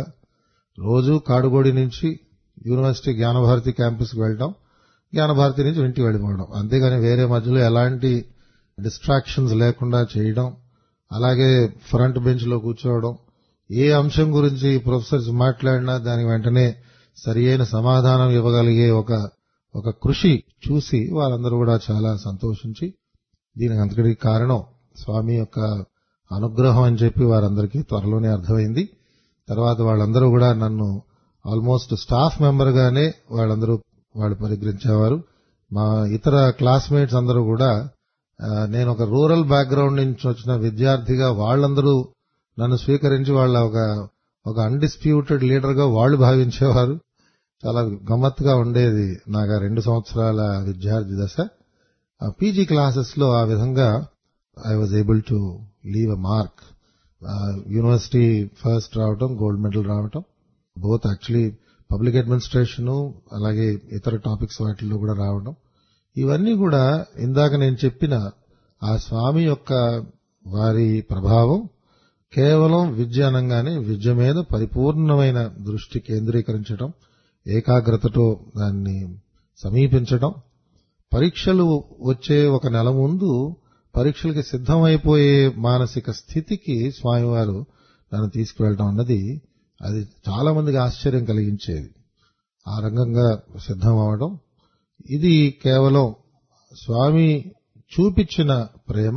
రోజు కాడుగోడి నుంచి యూనివర్సిటీ జ్ఞానభారతి క్యాంపస్కి వెళ్ళడం జ్ఞానభారతి నుంచి ఇంటికి వెళ్ళిపోవడం అంతేగాని వేరే మధ్యలో ఎలాంటి డిస్ట్రాక్షన్స్ లేకుండా చేయడం అలాగే ఫ్రంట్ బెంచ్ లో కూర్చోవడం ఏ అంశం గురించి ప్రొఫెసర్స్ మాట్లాడినా దానికి వెంటనే సరియైన సమాధానం ఇవ్వగలిగే ఒక ఒక కృషి చూసి వారందరూ కూడా చాలా సంతోషించి దీనికి అంతటికి కారణం స్వామి యొక్క అనుగ్రహం అని చెప్పి వారందరికీ త్వరలోనే అర్థమైంది తర్వాత వాళ్ళందరూ కూడా నన్ను ఆల్మోస్ట్ స్టాఫ్ మెంబర్ గానే వాళ్ళందరూ వాళ్ళు పరిగ్రహించేవారు మా ఇతర క్లాస్మేట్స్ అందరూ కూడా ఆ, నేను ఒక రూరల్ బ్యాక్గ్రౌండ్ నుంచి వచ్చిన విద్యార్థిగా వాళ్ళందరూ నన్ను స్వీకరించి వాళ్ళ ఒక ఒక అన్డిస్ప్యూటెడ్ లీడర్ గా వాళ్ళు భావించేవారు చాలా గమ్మత్తుగా ఉండేది నాకు ఆ రెండు సంవత్సరాల విద్యార్థి దశ పీజీ క్లాసెస్ లో ఆ విధంగా I was able to leave a mark university first రావటం గోల్డ్ మెడల్ రావటం బోత్ యాక్చువల్లీ పబ్లిక్ అడ్మినిస్ట్రేషన్ అలాగే ఇతర టాపిక్స్ వాటిల్లో కూడా రావడం ఇవన్నీ కూడా ఇందాక నేను చెప్పిన ఆ స్వామి యొక్క వారి ప్రభావం కేవలం విద్య అనగానే విద్య మీద పరిపూర్ణమైన దృష్టి కేంద్రీకరించడం ఏకాగ్రతతో దాన్ని సమీపించడం పరీక్షలు వచ్చే ఒక నెల ముందు పరీక్షలకి సిద్ధమైపోయే మానసిక స్థితికి స్వామివారు నన్ను తీసుకువెళ్ళడం అన్నది అది చాలా మందికి ఆశ్చర్యం కలిగించేది ఆ రంగంగా సిద్ధం అవడం ఇది కేవలం స్వామి చూపించిన ప్రేమ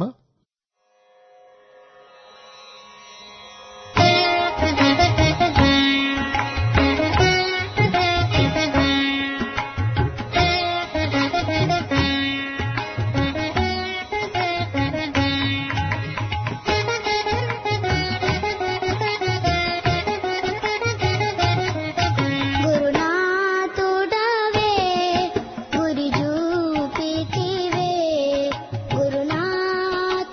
గురునాథుడవే గురి చూపితివే గురునాథుడవే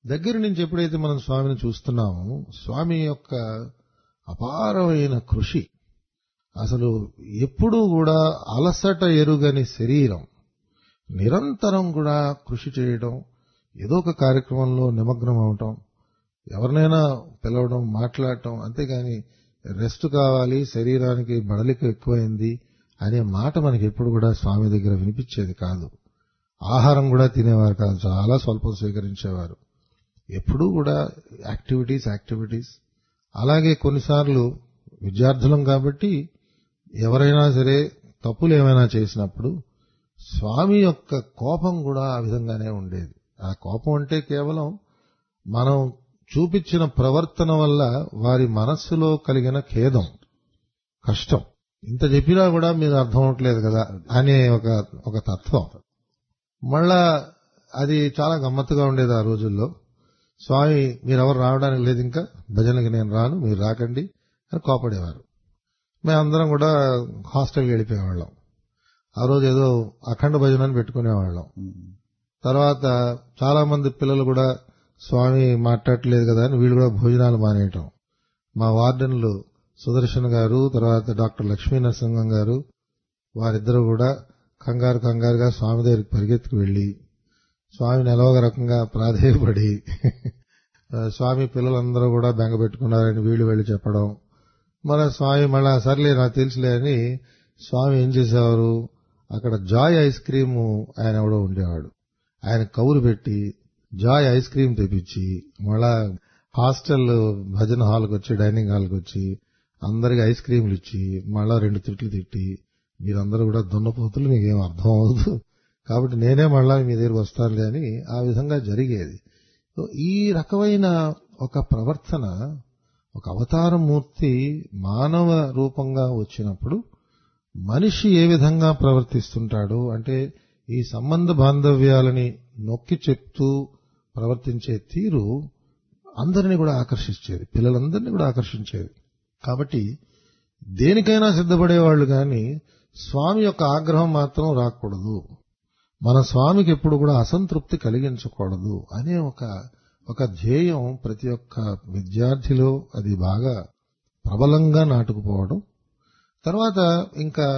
దగ్గర నుంచి ఎప్పుడైతే మనం స్వామిని చూస్తున్నామో స్వామి యొక్క అపారమైన కృషి అసలు ఎప్పుడూ కూడా అలసట ఎరుగని శరీరం నిరంతరం కూడా కృషి చేయడం ఏదో ఒక కార్యక్రమంలో నిమగ్నం అవటం ఎవరినైనా పిలవడం మాట్లాడటం అంతేగాని రెస్ట్ కావాలి శరీరానికి బడలిక ఎక్కువైంది అనే మాట మనకి ఎప్పుడు కూడా స్వామి దగ్గర వినిపించేది కాదు ఆహారం కూడా తినేవారు కాదు చాలా స్వల్పం స్వీకరించేవారు ఎప్పుడూ కూడా యాక్టివిటీస్ యాక్టివిటీస్ అలాగే కొన్నిసార్లు విద్యార్థులం కాబట్టి ఎవరైనా సరే తప్పులు ఏమైనా చేసినప్పుడు స్వామి యొక్క కోపం కూడా ఆ విధంగానే ఉండేది ఆ కోపం అంటే కేవలం మనం చూపించిన ప్రవర్తన వల్ల వారి మనస్సులో కలిగిన ఖేదం కష్టం ఇంత చెప్పినా కూడా మీరు అర్థం అవట్లేదు కదా అనే ఒక ఒక తత్వం మళ్ళా అది చాలా గమ్మత్తుగా ఉండేది ఆ రోజుల్లో స్వామి మీరెవరు రావడానికి లేదు ఇంకా భజనకి నేను రాను మీరు రాకండి అని కోపడేవారు మేమందరం కూడా హాస్టల్కి వెళ్ళిపోయేవాళ్ళం ఆ రోజు ఏదో అఖండ భజన అని పెట్టుకునేవాళ్ళం తర్వాత చాలా మంది పిల్లలు కూడా స్వామి మాట్లాడట్లేదు కదా అని వీళ్ళు కూడా భోజనాలు మానేయటం మా వార్డెన్లు సుదర్శన్ గారు తర్వాత డాక్టర్ లక్ష్మీ నరసింహం గారు వారిద్దరూ కూడా కంగారు కంగారుగా స్వామి దగ్గరికి పరిగెత్తుకు వెళ్లి స్వామిని ఎలాగ రకంగా ప్రాధేయపడి స్వామి పిల్లలందరూ కూడా బెంగ పెట్టుకున్నారని వీళ్ళు వెళ్ళి చెప్పడం మన స్వామి మళ్ళా సర్లే నాకు తెలుసులే అని స్వామి ఏం చేసేవారు అక్కడ జాయ్ ఐస్ క్రీము ఆయన ఎవడో ఉండేవాడు ఆయన కౌరు పెట్టి జాయ్ ఐస్ క్రీమ్ తెప్పించి మళ్ళా హాస్టల్ భజన హాల్కి వచ్చి డైనింగ్ హాల్కి వచ్చి అందరికి ఐస్ క్రీములు ఇచ్చి మళ్ళా రెండు తిట్లు తిట్టి మీరందరూ కూడా దున్నపోతులు మీకేం అర్థం అవ్వదు కాబట్టి నేనే మళ్ళా మీ దగ్గరికి వస్తానులే అని ఆ విధంగా జరిగేది సో ఈ రకమైన ఒక ప్రవర్తన ఒక అవతార మూర్తి మానవ రూపంగా వచ్చినప్పుడు మనిషి ఏ విధంగా ప్రవర్తిస్తుంటాడు అంటే ఈ సంబంధ బాంధవ్యాలని నొక్కి చెప్తూ ప్రవర్తించే తీరు అందరినీ కూడా ఆకర్షించేది పిల్లలందరినీ కూడా ఆకర్షించేది కాబట్టి దేనికైనా సిద్ధపడేవాళ్ళు కానీ స్వామి యొక్క ఆగ్రహం మాత్రం రాకూడదు మన స్వామికి ఎప్పుడు కూడా అసంతృప్తి కలిగించకూడదు అనే ఒక ఒక ధ్యేయం ప్రతి ఒక్క విద్యార్థిలో అది బాగా ప్రబలంగా నాటుకుపోవడం తర్వాత ఇంకా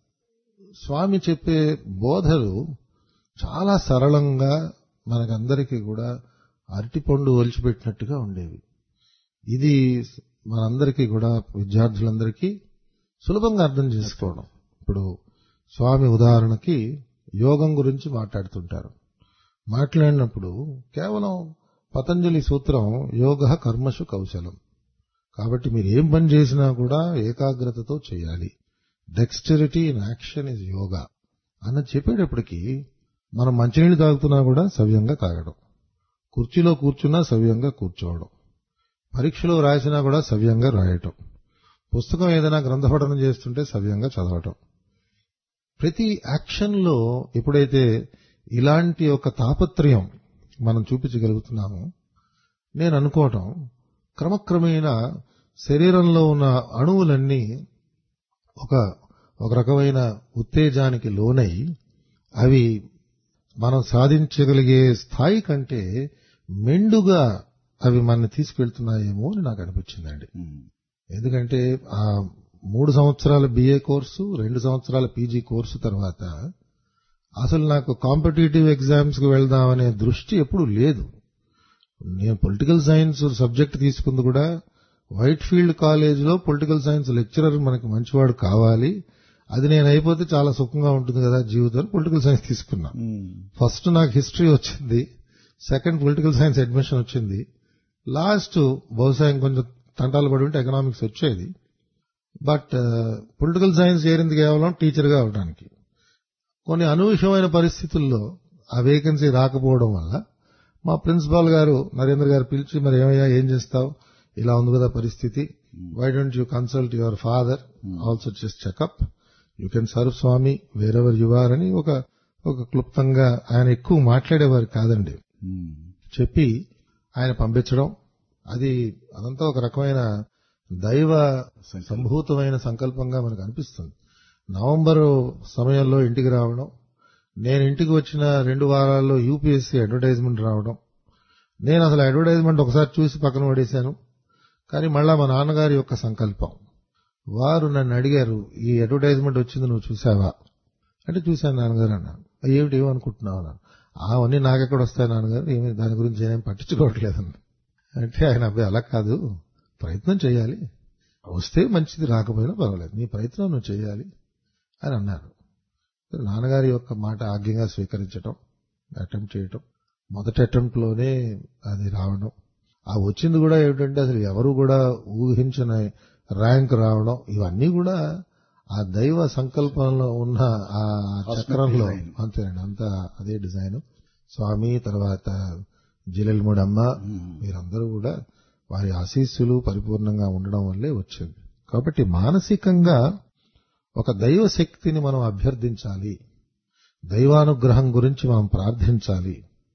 స్వామి చెప్పే బోధలు చాలా సరళంగా మనకందరికీ కూడా అరటిపండు ఒలిచిపెట్టినట్టుగా ఉండేవి ఇది మనందరికీ కూడా విద్యార్థులందరికీ సులభంగా అర్థం చేసుకోవడం ఇప్పుడు స్వామి ఉదాహరణకి యోగం గురించి మాట్లాడుతుంటారు మాట్లాడినప్పుడు కేవలం పతంజలి సూత్రం యోగ కర్మషు కౌశలం కాబట్టి మీరు ఏం పని చేసినా కూడా ఏకాగ్రతతో చేయాలి dexterity in action is yoga అన్న చెప్పేటప్పటికి మనం మంచినీళ్ళు తాగుతున్నా కూడా సవ్యంగా తాగడం కుర్చీలో కూర్చున్నా సవ్యంగా కూర్చోవడం పరీక్షలో రాసినా కూడా సవ్యంగా రాయటం పుస్తకం ఏదైనా గ్రంథపఠనం చేస్తుంటే సవ్యంగా చదవటం ప్రతి యాక్షన్లో ఎప్పుడైతే ఇలాంటి ఒక తాపత్రయం మనం చూపించగలుగుతున్నామో నేను అనుకోవటం క్రమక్రమేణా శరీరంలో ఉన్న అణువులన్నీ ఒక ఒక రకమైన ఉత్తేజానికి లోనై అవి మనం సాధించగలిగే స్థాయి కంటే మెండుగా అవి మన తీసుకెళ్తున్నాయేమో అని నాకు అనిపించిందండి ఎందుకంటే ఆ మూడు సంవత్సరాల బిఏ కోర్సు రెండు సంవత్సరాల పీజీ కోర్సు తర్వాత అసలు నాకు కాంపిటేటివ్ ఎగ్జామ్స్ కి వెళ్దామనే దృష్టి ఎప్పుడు లేదు నేను పొలిటికల్ సైన్స్ సబ్జెక్ట్ తీసుకుంది కూడా వైట్ ఫీల్డ్ కాలేజీలో పొలిటికల్ సైన్స్ లెక్చరర్ మనకి మంచివాడు కావాలి అది నేను అయిపోతే చాలా సుఖంగా ఉంటుంది కదా జీవితం పొలిటికల్ సైన్స్ తీసుకున్నా ఫస్ట్ నాకు హిస్టరీ వచ్చింది సెకండ్ పొలిటికల్ సైన్స్ అడ్మిషన్ వచ్చింది లాస్ట్ బహుశా ఇంకొంచెం తంటాలు పడి ఉంటే ఎకనామిక్స్ వచ్చేది బట్ పొలిటికల్ సైన్స్ చేరింది కేవలం టీచర్గా అవడానికి కొన్ని అనూహ్యమైన పరిస్థితుల్లో ఆ వేకెన్సీ రాకపోవడం వల్ల మా ప్రిన్సిపాల్ గారు నరేంద్ర గారు పిలిచి మరి ఏమయ్యా ఏం చేస్తావు ఇలా ఉంది కదా పరిస్థితి why don't you consult your father also just checkup you can serve Swami wherever you are అని ఒక ఒక క్లుప్తంగా ఆయన ఎక్కువ మాట్లాడేవారు కాదండి చెప్పి ఆయన పంపించడం అది అదంతా ఒక రకమైన దైవ సంభూతమైన సంకల్పంగా మనకు అనిపిస్తుంది నవంబర్ సమయంలో ఇంటికి రావడం నేను ఇంటికి వచ్చిన రెండు వారాల్లో యూపీఎస్సీ అడ్వర్టైజ్మెంట్ రావడం నేను అసలు అడ్వర్టైజ్మెంట్ ఒకసారి చూసి పక్కన పడేశాను కానీ మళ్ళా మా నాన్నగారి యొక్క సంకల్పం వారు నన్ను అడిగారు ఈ అడ్వర్టైజ్మెంట్ వచ్చింది నువ్వు చూసావా అంటే చూశాను నాన్నగారు అన్నాను ఏమిటి ఏమనుకుంటున్నావు అన్నాను అవన్నీ నాకెక్కడ వస్తాయి నాన్నగారు ఏమి దాని గురించి ఏమేమి పట్టించుకోవట్లేదండి అంటే ఆయన అబ్బాయి అలా కాదు ప్రయత్నం చేయాలి వస్తే మంచిది రాకపోయినా పర్వాలేదు నీ ప్రయత్నం నువ్వు చేయాలి అని అన్నారు నాన్నగారి యొక్క మాట ఆజ్ఞంగా స్వీకరించటం అటెంప్ట్ చేయటం మొదటి అటెంప్ట్ లోనే అది రావడం ఆ వచ్చింది కూడా ఏమిటంటే అసలు ఎవరు కూడా ఊహించిన ర్యాంక్ రావడం ఇవన్నీ కూడా ఆ దైవ సంకల్పంలో ఉన్న ఆ చక్రంలో design. అంతేనండి అంతా అదే డిజైన్ స్వామి తర్వాత జిలెల్ముడమ్మ మీరందరూ కూడా వారి ఆశీస్సులు పరిపూర్ణంగా ఉండడం వల్లే వచ్చింది కాబట్టి మానసికంగా ఒక దైవ శక్తిని మనం అభ్యర్థించాలి దైవానుగ్రహం గురించి మనం ప్రార్థించాలి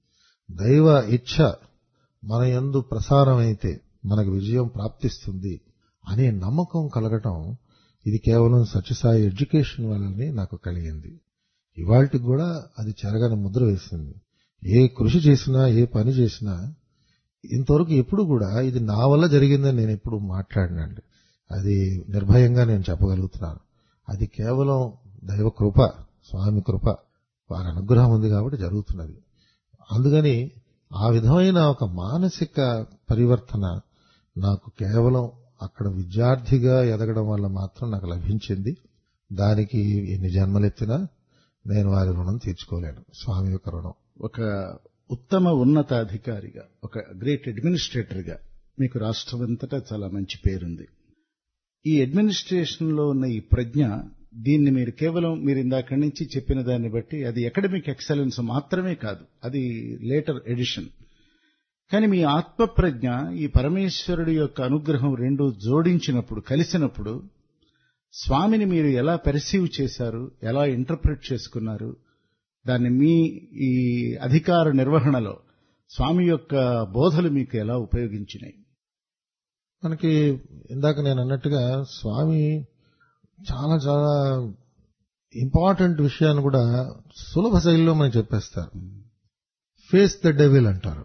దైవ ఇచ్ఛ మన యందు ప్రసారమైతే మనకు విజయం ప్రాప్తిస్తుంది అనే నమ్మకం కలగటం ఇది కేవలం సత్యసాయి ఎడ్యుకేషన్ వల్లనే నాకు కలిగింది ఇవాళకి కూడా అది చెరగని ముద్ర వేసింది ఏ కృషి చేసినా ఏ పని చేసినా ఇంతవరకు ఎప్పుడు కూడా ఇది నా వల్ల జరిగిందని నేను ఎప్పుడు మాట్లాడినండి అది నిర్భయంగా నేను చెప్పగలుగుతున్నాను అది కేవలం దైవ కృప స్వామి కృప వారి అనుగ్రహం ఉంది కాబట్టి జరుగుతున్నది అందుకని ఆ విధమైన ఒక మానసిక పరివర్తన నాకు కేవలం అక్కడ విద్యార్థిగా ఎదగడం వల్ల మాత్రం నాకు లభించింది దానికి ఎన్ని జన్మలెత్తినా నేను వారి రుణం తీర్చుకోలేను స్వామి యొక్క రుణం ఒక ఉత్తమ ఉన్నతాధికారిగా ఒక గ్రేట్ అడ్మినిస్ట్రేటర్గా మీకు రాష్ట్రమంతటా చాలా మంచి పేరుంది ఈ అడ్మినిస్ట్రేషన్ లో ఉన్న ఈ ప్రజ్ఞ దీన్ని మీరు కేవలం మీరు ఇందాక నుంచి చెప్పిన దాన్ని బట్టి అది అకాడమిక్ ఎక్సలెన్స్ మాత్రమే కాదు అది లేటర్ ఎడిషన్ కానీ మీ ఆత్మ ప్రజ్ఞ ఈ పరమేశ్వరుడి యొక్క అనుగ్రహం రెండు జోడించినప్పుడు కలిసినప్పుడు స్వామిని మీరు ఎలా పెర్సీవ్ చేశారు ఎలా ఇంటర్ప్రిట్ చేసుకున్నారు దాన్ని మీ ఈ అధికార నిర్వహణలో స్వామి యొక్క బోధలు మీకు ఎలా ఉపయోగించినాయి మనకి ఇందాక నేను అన్నట్టుగా స్వామి చాలా చాలా ఇంపార్టెంట్ విషయాన్ని కూడా సులభ శైలిలో మనకి చెప్పేస్తారు ఫేస్ ద డెవిల్ అంటారు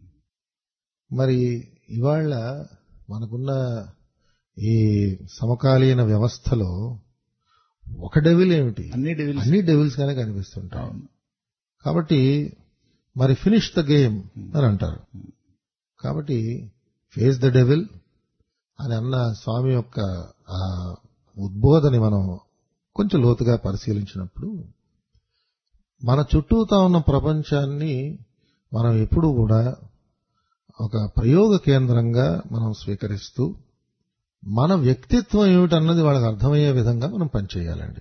మరి ఇవాళ మనకున్న ఈ సమకాలీన వ్యవస్థలో ఒక డెవిల్ ఏమిటి అన్ని డెవిల్స్ అన్ని డెవిల్స్ గానే కనిపిస్తుంటాయి కాబట్టి మరి ఫినిష్ ద గేమ్ అని అంటారు కాబట్టి ఫేస్ ద డెవిల్ అని అన్న స్వామి యొక్క ఆ ఉద్బోధని మనం కొంచెం లోతుగా పరిశీలించినప్పుడు మన చుట్టూతా ఉన్న ప్రపంచాన్ని మనం ఎప్పుడూ కూడా ఒక ప్రయోగ కేంద్రంగా మనం స్వీకరిస్తూ మన వ్యక్తిత్వం ఏమిటన్నది వాళ్ళకి అర్థమయ్యే విధంగా మనం పనిచేయాలండి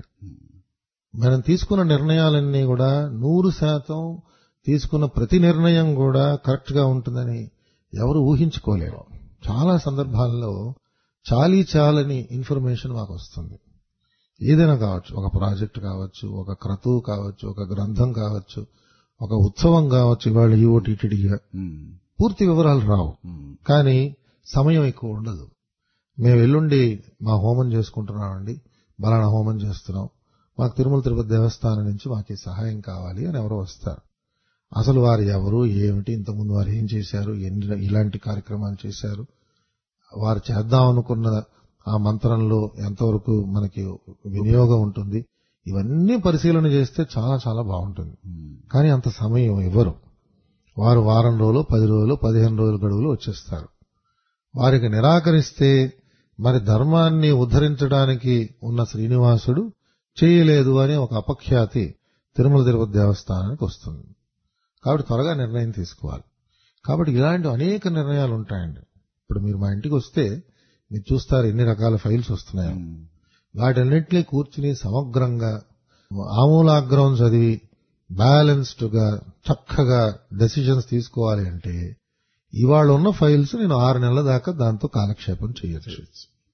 మనం తీసుకున్న నిర్ణయాలన్నీ కూడా నూరు శాతం తీసుకున్న ప్రతి నిర్ణయం కూడా కరెక్ట్ గా ఉంటుందని ఎవరు ఊహించుకోలేరు చాలా సందర్భాల్లో చాలీ చాలని ఇన్ఫర్మేషన్ మాకు వస్తుంది ఏదైనా కావచ్చు ఒక ప్రాజెక్ట్ కావచ్చు ఒక క్రతువు కావచ్చు ఒక గ్రంథం కావచ్చు ఒక ఉత్సవం కావచ్చు ఇవాళ ఈఓటీటీడీగా పూర్తి వివరాలు రావు కానీ సమయం ఎక్కువ ఉండదు మేము ఎల్లుండి మా హోమం చేసుకుంటున్నామండి బలానా హోమం చేస్తున్నాం మాకు తిరుమల తిరుపతి దేవస్థానం నుంచి మాకు ఈ సహాయం కావాలి అని ఎవరో వస్తారు అసలు వారు ఎవరు ఏమిటి ఇంతకుముందు వారు ఏం చేశారు ఎన్ని ఇలాంటి కార్యక్రమాలు చేశారు వారు చేద్దాం అనుకున్న ఆ మంత్రంలో ఎంతవరకు మనకి వినియోగం ఉంటుంది ఇవన్నీ పరిశీలన చేస్తే చాలా చాలా బాగుంటుంది కానీ అంత సమయం ఇవ్వరు వారు వారం రోజులు పది రోజులు పదిహేను రోజుల గడువులు వచ్చేస్తారు వారికి నిరాకరిస్తే మరి ధర్మాన్ని ఉద్ధరించడానికి ఉన్న శ్రీనివాసుడు చేయలేదు అనే ఒక అపఖ్యాతి తిరుమల తిరుపతి దేవస్థానానికి వస్తుంది కాబట్టి త్వరగా నిర్ణయం తీసుకోవాలి కాబట్టి ఇలాంటి అనేక నిర్ణయాలు ఉంటాయండి ఇప్పుడు మీరు మా ఇంటికి వస్తే మీరు చూస్తారు ఎన్ని రకాల ఫైల్స్ వస్తున్నాయో వాటన్నింటినీ కూర్చుని సమగ్రంగా ఆమూలాగ్రం చదివి బ్యాలెన్స్డ్ గా చక్కగా డెసిషన్స్ తీసుకోవాలి అంటే ఇవాళ ఉన్న ఫైల్స్ నేను ఆరు నెలల దాకా దాంతో కాలక్షేపం చేయొచ్చు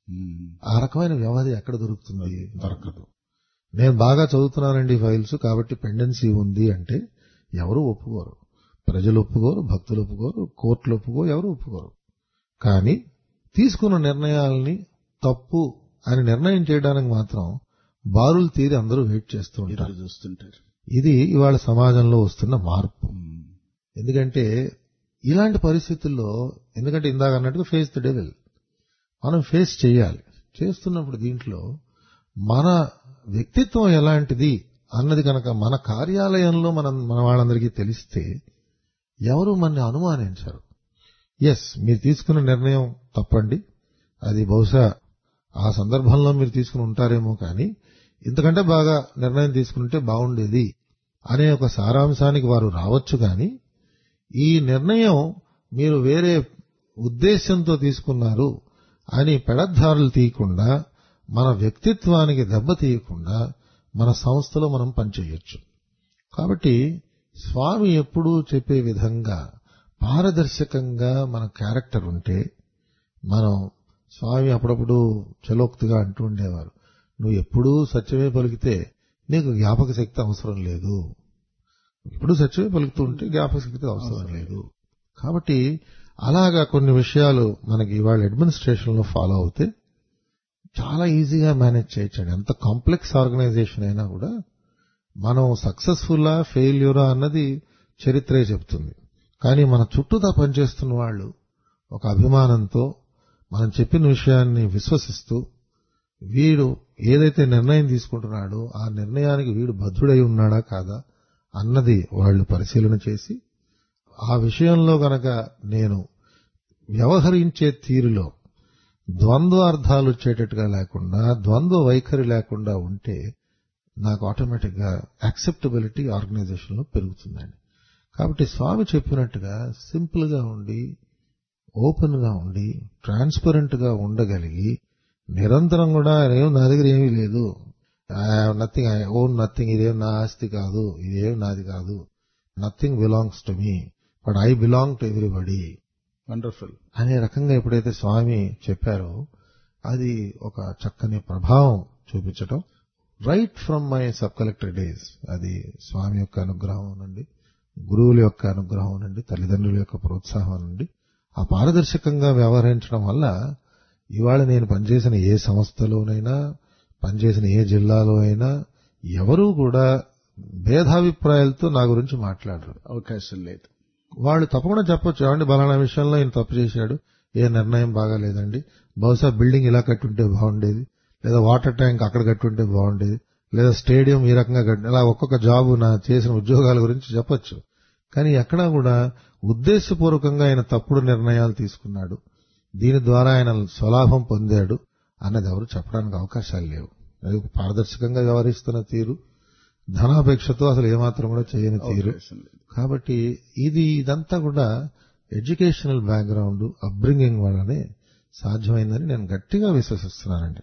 ఆ రకమైన వ్యవధి ఎక్కడ దొరుకుతుంది దొరకదు నేను బాగా చదువుతున్నానండి ఈ ఫైల్స్ కాబట్టి పెండెన్సీ ఉంది అంటే ఎవరు ఒప్పుకోరు ప్రజలు ఒప్పుకోరు భక్తులు ఒప్పుకోరు కోర్టులు ఒప్పుకోరు ఎవరు ఒప్పుకోరు కానీ తీసుకున్న నిర్ణయాలని తప్పు అని నిర్ణయం చేయడానికి మాత్రం బారులు తీరి అందరూ వెయిట్ చేస్తూ ఉంటారు చూస్తుంటారు ఇది ఇవాళ సమాజంలో వస్తున్న మార్పు ఎందుకంటే ఇలాంటి పరిస్థితుల్లో ఎందుకంటే ఇందాక అన్నట్టుగా ఫేస్ ద డెవిల్ మనం ఫేస్ చేయాలి చేస్తున్నప్పుడు దీంట్లో మన వ్యక్తిత్వం ఎలాంటిది అన్నది కనుక మన కార్యాలయంలో మనం మన వాళ్ళందరికీ తెలిస్తే ఎవరు మనని అనుమానించరు ఎస్ మీరు తీసుకున్న నిర్ణయం తప్పండి అది బహుశా ఆ సందర్భంలో మీరు తీసుకుని ఉంటారేమో కానీ ఇంతకంటే బాగా నిర్ణయం తీసుకుంటే బాగుండేది అనే ఒక సారాంశానికి వారు రావచ్చు కానీ ఈ నిర్ణయం మీరు వేరే ఉద్దేశంతో తీసుకున్నారు అని పెడద్దారులు తీయకుండా మన వ్యక్తిత్వానికి దెబ్బ తీయకుండా మన సంస్థలో మనం పనిచేయొచ్చు కాబట్టి స్వామి ఎప్పుడూ చెప్పే విధంగా పారదర్శకంగా మన క్యారెక్టర్ ఉంటే మనం స్వామి అప్పుడప్పుడు చలోక్తిగా అంటూ ఉండేవారు నువ్వు ఎప్పుడూ సత్యమే పలికితే నీకు జ్ఞాపక శక్తి అవసరం లేదు ఇప్పుడు సత్యమే పలుకుతూ ఉంటే జ్ఞాపక శక్తి అవసరం లేదు కాబట్టి అలాగా కొన్ని విషయాలు మనకి ఇవాళ అడ్మినిస్ట్రేషన్ లో ఫాలో అవుతే చాలా ఈజీగా మేనేజ్ చేయొచ్చండి ఎంత కాంప్లెక్స్ ఆర్గనైజేషన్ అయినా కూడా మనం సక్సెస్ఫుల్లా ఫెయిల్యూరా అన్నది చరిత్రే చెప్తుంది కానీ మన చుట్టూతా పనిచేస్తున్న వాళ్ళు ఒక అభిమానంతో మనం చెప్పిన విషయాన్ని విశ్వసిస్తూ వీడు ఏదైతే నిర్ణయం తీసుకుంటున్నాడో ఆ నిర్ణయానికి వీడు భద్రుడై ఉన్నాడా కాదా అన్నది వాళ్ళు పరిశీలన చేసి ఆ విషయంలో గనక నేను వ్యవహరించే తీరులో ద్వంద్వ అర్థాలు వచ్చేటట్టుగా లేకుండా ద్వంద్వ వైఖరి లేకుండా ఉంటే నాకు ఆటోమేటిక్ గా యాక్సెప్టబిలిటీ ఆర్గనైజేషన్ లో పెరుగుతుందండి కాబట్టి స్వామి చెప్పినట్టుగా సింపుల్ గా ఉండి ఓపెన్ గా ఉండి ట్రాన్స్పరెంట్ గా ఉండగలిగి నిరంతరం కూడా ఏం నా దగ్గర ఏమీ లేదు నథింగ్ ఐ ఓన్ నథింగ్ ఇదేం నా ఆస్తి కాదు ఇదేం నాది కాదు nothing belongs to me but I belong to everybody wonderful అనే రకంగా ఎప్పుడైతే స్వామి చెప్పారో అది ఒక చక్కని ప్రభావం చూపించటం right from my sub collector days అది స్వామి యొక్క అనుగ్రహం నుండి గురువుల యొక్క అనుగ్రహం నుండి తల్లిదండ్రుల యొక్క ప్రోత్సాహం నుండి ఆ పారదర్శకంగా వ్యవహరించడం వల్ల ఇవాళ నేను పనిచేసిన ఏ సంస్థలోనైనా పనిచేసిన ఏ జిల్లాలో అయినా ఎవరూ కూడా భేదాభిప్రాయాలతో నా గురించి మాట్లాడరు అవకాశం లేదు వాళ్ళు తప్పకుండా చెప్పొచ్చు ఏమండి బలానా విషయంలో ఈయన తప్పు చేశాడు ఏ నిర్ణయం బాగాలేదండి బహుశా బిల్డింగ్ ఇలా కట్టుంటే బాగుండేది లేదా వాటర్ ట్యాంక్ అక్కడ కట్టుంటే బాగుండేది లేదా స్టేడియం ఈ రకంగా కట్టి ఇలా ఒక్కొక్క జాబు నా చేసిన ఉద్యోగాల గురించి చెప్పొచ్చు కానీ ఎక్కడా కూడా ఉద్దేశపూర్వకంగా ఆయన తప్పుడు నిర్ణయాలు తీసుకున్నాడు దీని ద్వారా ఆయన స్వలాభం పొందాడు అన్నది ఎవరు చెప్పడానికి అవకాశాలు లేవు అది ఒక పారదర్శకంగా వ్యవహరిస్తున్న తీరు ధనాపేక్షతో అసలు ఏమాత్రం కూడా చేయని తీరు అవకాశం లేదు కాబట్టి ఇది ఇదంతా కూడా ఎడ్యుకేషనల్ బ్యాక్గ్రౌండ్ అప్బ్రింగింగ్ వల్లనే సాధ్యమైందని నేను గట్టిగా విశ్వసిస్తున్నానండి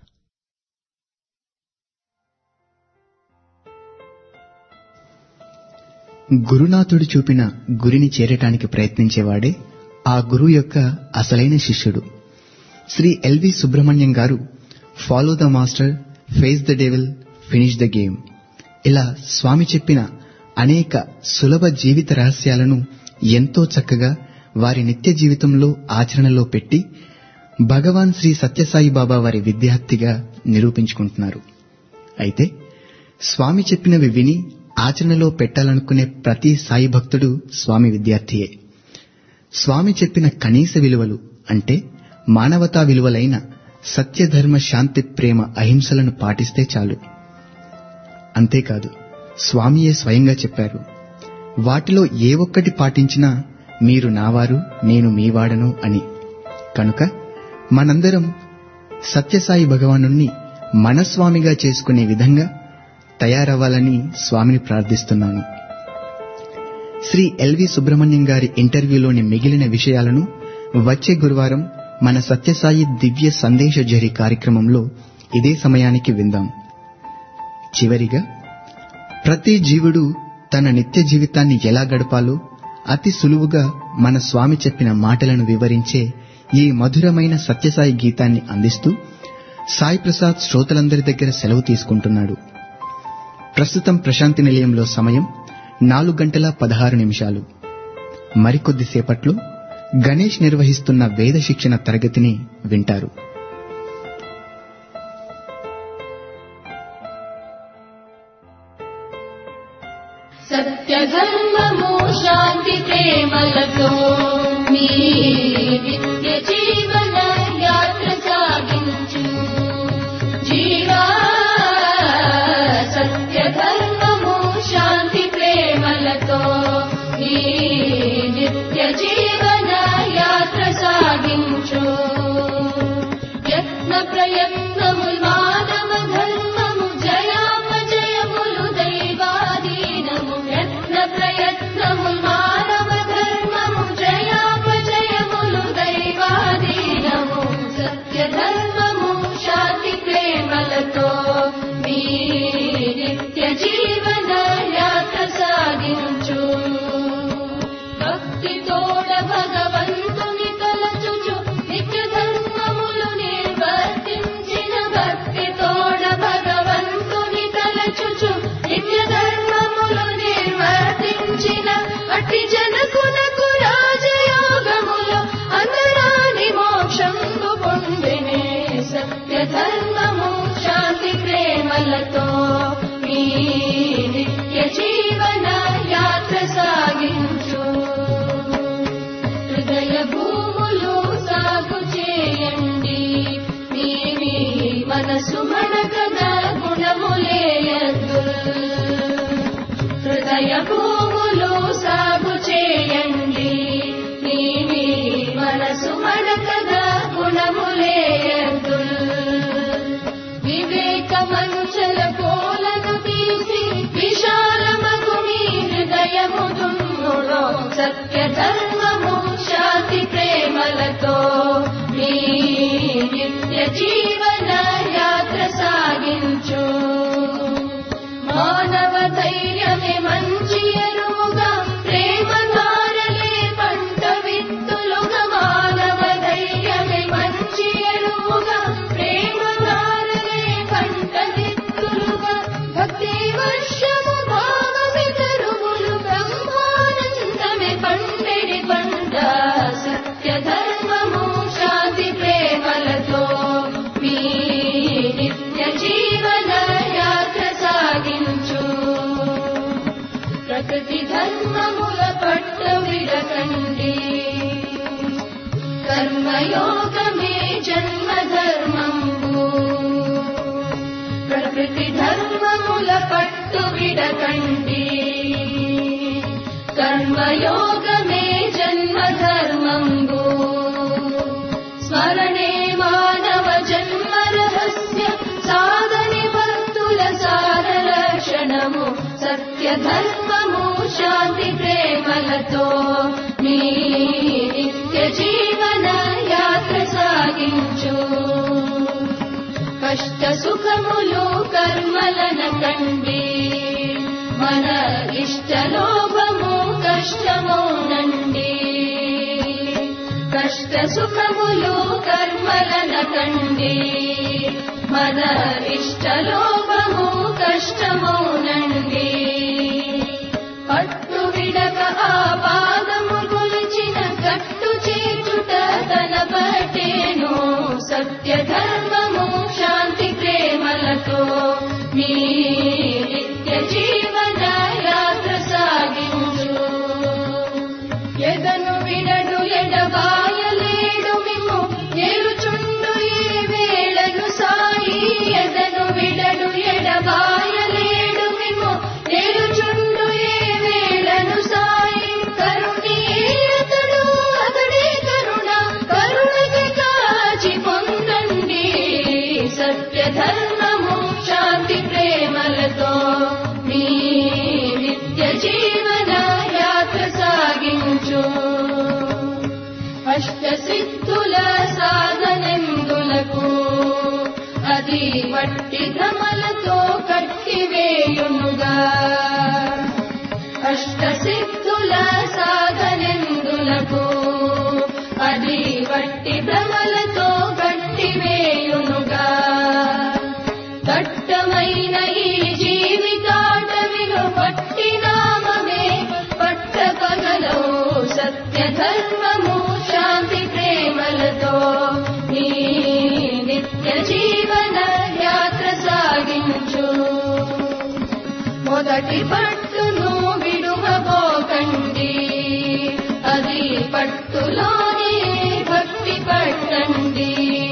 గురునాథుడు చూపిన గురిని చేరటానికి ప్రయత్నించేవాడే ఆ గురువు యొక్క అసలైన శిష్యుడు Shri LV Subrahmanyam garu follow the master face the devil finish the game ఇలా స్వామి చెప్పిన అనేక సులభ జీవిత రహస్యాలను ఎంతో చక్కగా వారి నిత్య జీవితంలో ఆచరణలో పెట్టి భగవాన్ శ్రీ సత్యసాయి బాబా వారి విద్యార్థిగా నిరూపించుకుంటున్నారు అయితే స్వామి చెప్పినవి విని ఆచరణలో పెట్టాలనుకునే ప్రతి సాయి భక్తుడు స్వామి విద్యార్థియే స్వామి చెప్పిన కనీస విలువలు అంటే మానవతా విలువలైన సత్యధర్మ శాంతి ప్రేమ అహింసలను పాటిస్తే చాలు అంతేకాదు స్వామియే స్వయంగా చెప్పారు వాటిలో ఏ ఒక్కటి పాటించినా మీరు నావారు నేను మీవాడను అని కనుక మనందరం సత్యసాయి భగవాను మనస్వామిగా చేసుకునే విధంగా తయారవ్వాలని స్వామిని ప్రార్థిస్తున్నాను శ్రీ ఎల్వి సుబ్రహ్మణ్యం గారి ఇంటర్వ్యూలోని మిగిలిన విషయాలను వచ్చే గురువారం మన సత్యసాయి దివ్య సందేశ జరి కార్యక్రమంలో ఇదే సమయానికి విందాం చివరిగా ప్రతి జీవుడు తన నిత్య జీవితాన్ని ఎలా గడపాలో అతి సులువుగా మన స్వామి చెప్పిన మాటలను వివరించే ఈ మధురమైన సత్యసాయి గీతాన్ని అందిస్తూ సాయి ప్రసాద్ శ్రోతలందరి దగ్గర సెలవు తీసుకుంటున్నాడు ప్రస్తుతం ప్రశాంతి నిలయంలో సమయం నాలుగు గంటల పదహారు నిమిషాలు మరికొద్దిసేపట్లో గణేష్ నిర్వహిస్తున్న వేద శిక్షణ తరగతిని వింటారు సత్యధర్మము శాంతి ప్రేమలతో ప్రయత్నముల్ మానవ ధర్మము జయాపజయములు దైవాధీనము యత్న ప్రయత్నముల్ మానవ ధర్మము జయాపజయములు దైవాధీనము సత్య ధర్మము శాంతి ప్రేమలతో మీ నిత్య జీవన యాత్ర సాగించు భక్తి తోడ భగవంతుని తలచుచు నిత్య ధర్మములు నిర్వర్తించిన భక్తి తోడ భగవంతుని తలచుచు నిత్య ధర్మములు నిర్వర్తించిన అట్టి జనకునకు రాజయోగములు అందరాని మోక్షంగు పొందినే సత్య ధర్మము శాంతి ప్రేమలతో మీ నిత్య జీవన యాత్ర సాగించు హృదయ భూములు సాగు చేయండి మీ మీ మనసు మడకద గుణములేయద్దు హృదయ భూములు సాగు చేయండి మీ మీ మనసు మడకద గుణములేయద్దు వివేక మంచల పోలను తీసి విశాలమగు మీ హృదయము దున్నులో సత్య ధర్మము శాంతి ప్రేమలతో మీ నిత్య జీవన యాత్ర సాగించు మానవ ధైర్యమే మంచి ఎరువుగా ప్రేమ నారలే పంట విత్తులుగా మానవ ధైర్యమే మంచి ఎరువుగా ప్రేమ నారలే పంట విత్తులుగా భక్తి వర్షము భావమి తరువులు బ్రహ్మానందమే పండిడి పంట సత్య ధర్మము శాంతి ప్రేమలతో మీ నిత్య జీవన యాత్ర సాగించు ప్రకృతి ధర్మముల పట్టు విడకండి కర్మయోగమే జన్మ ధర్మంబు ప్రకృతి ధర్మముల పట్టు విడకండి కర్మయోగమే జన్మ ధర్మంబు స్మరణే మానవ జన్మ రహస్య సాధని భక్తుల సార లక్షణము సత్య ధర్మము శాంతి ప్రేమలతో మీ నిత్య జీవన యాత్ర సాగించు కష్ట సుఖములు కర్మలన కండి మన ఇష్ట లోభము కష్టమౌనండి కష్ట సుఖములు కర్మలన కండి మన ఇష్ట లోభము కష్టమౌనండి పట్టు విడక ఆ పాదము కొలిచిన కట్టు చేచుట తన పటేను సత్య ధర్మము శాంతి ప్రేమలతో మీ నిత్య జీవన యాత్ర సాగించు ఎదను విడడు ఎడబాయలేడు మిమ్ము ఏరుచుండు ఏ వేళను సాయి ఎదను విడడు ఎడబాయలేడు మిమ్ము ఏరుచుండు ఏ వేళను సాయి కరుణి అతడు అతడే కరుణ కరుణకి కాచి పొందండి సత్య ధర్మము శాంతి ప్రేమలతో మీ నిత్య జీవన యాత్ర సాగించు అష్ట సిద్ధుల సాధనెందులకు అది వట్టి భ్రమలతో కట్టివేయునుగా అష్ట సిద్ధుల సాధనెందులకు అది వట్టి భ్రమలతో కట్టివేయునుగా దట్టమైన ఈ జీవితాటవిలో పట్టి నామమే పట్ట పగలో సత్య ధర్మము శాంతి ప్రేమలతో నీ నిత్య జీవన యాత్ర సాగించు మొదటి పట్టును విడువబోకండి అది పట్టులోనే భక్తి పట్టండి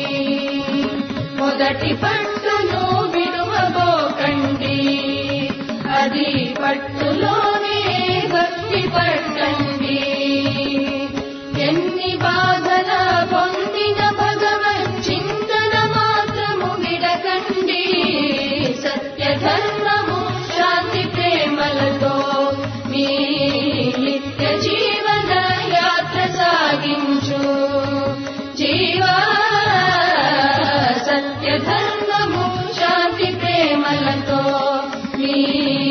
మొదటి పట్టును విడువబోకండి అది పట్టులోనే భక్తి పట్టండి ఎన్ని బాధల పొందిన భగవత్ చింతన మాత్రం నిత్యము శాంతి ప్రేమలతో మీ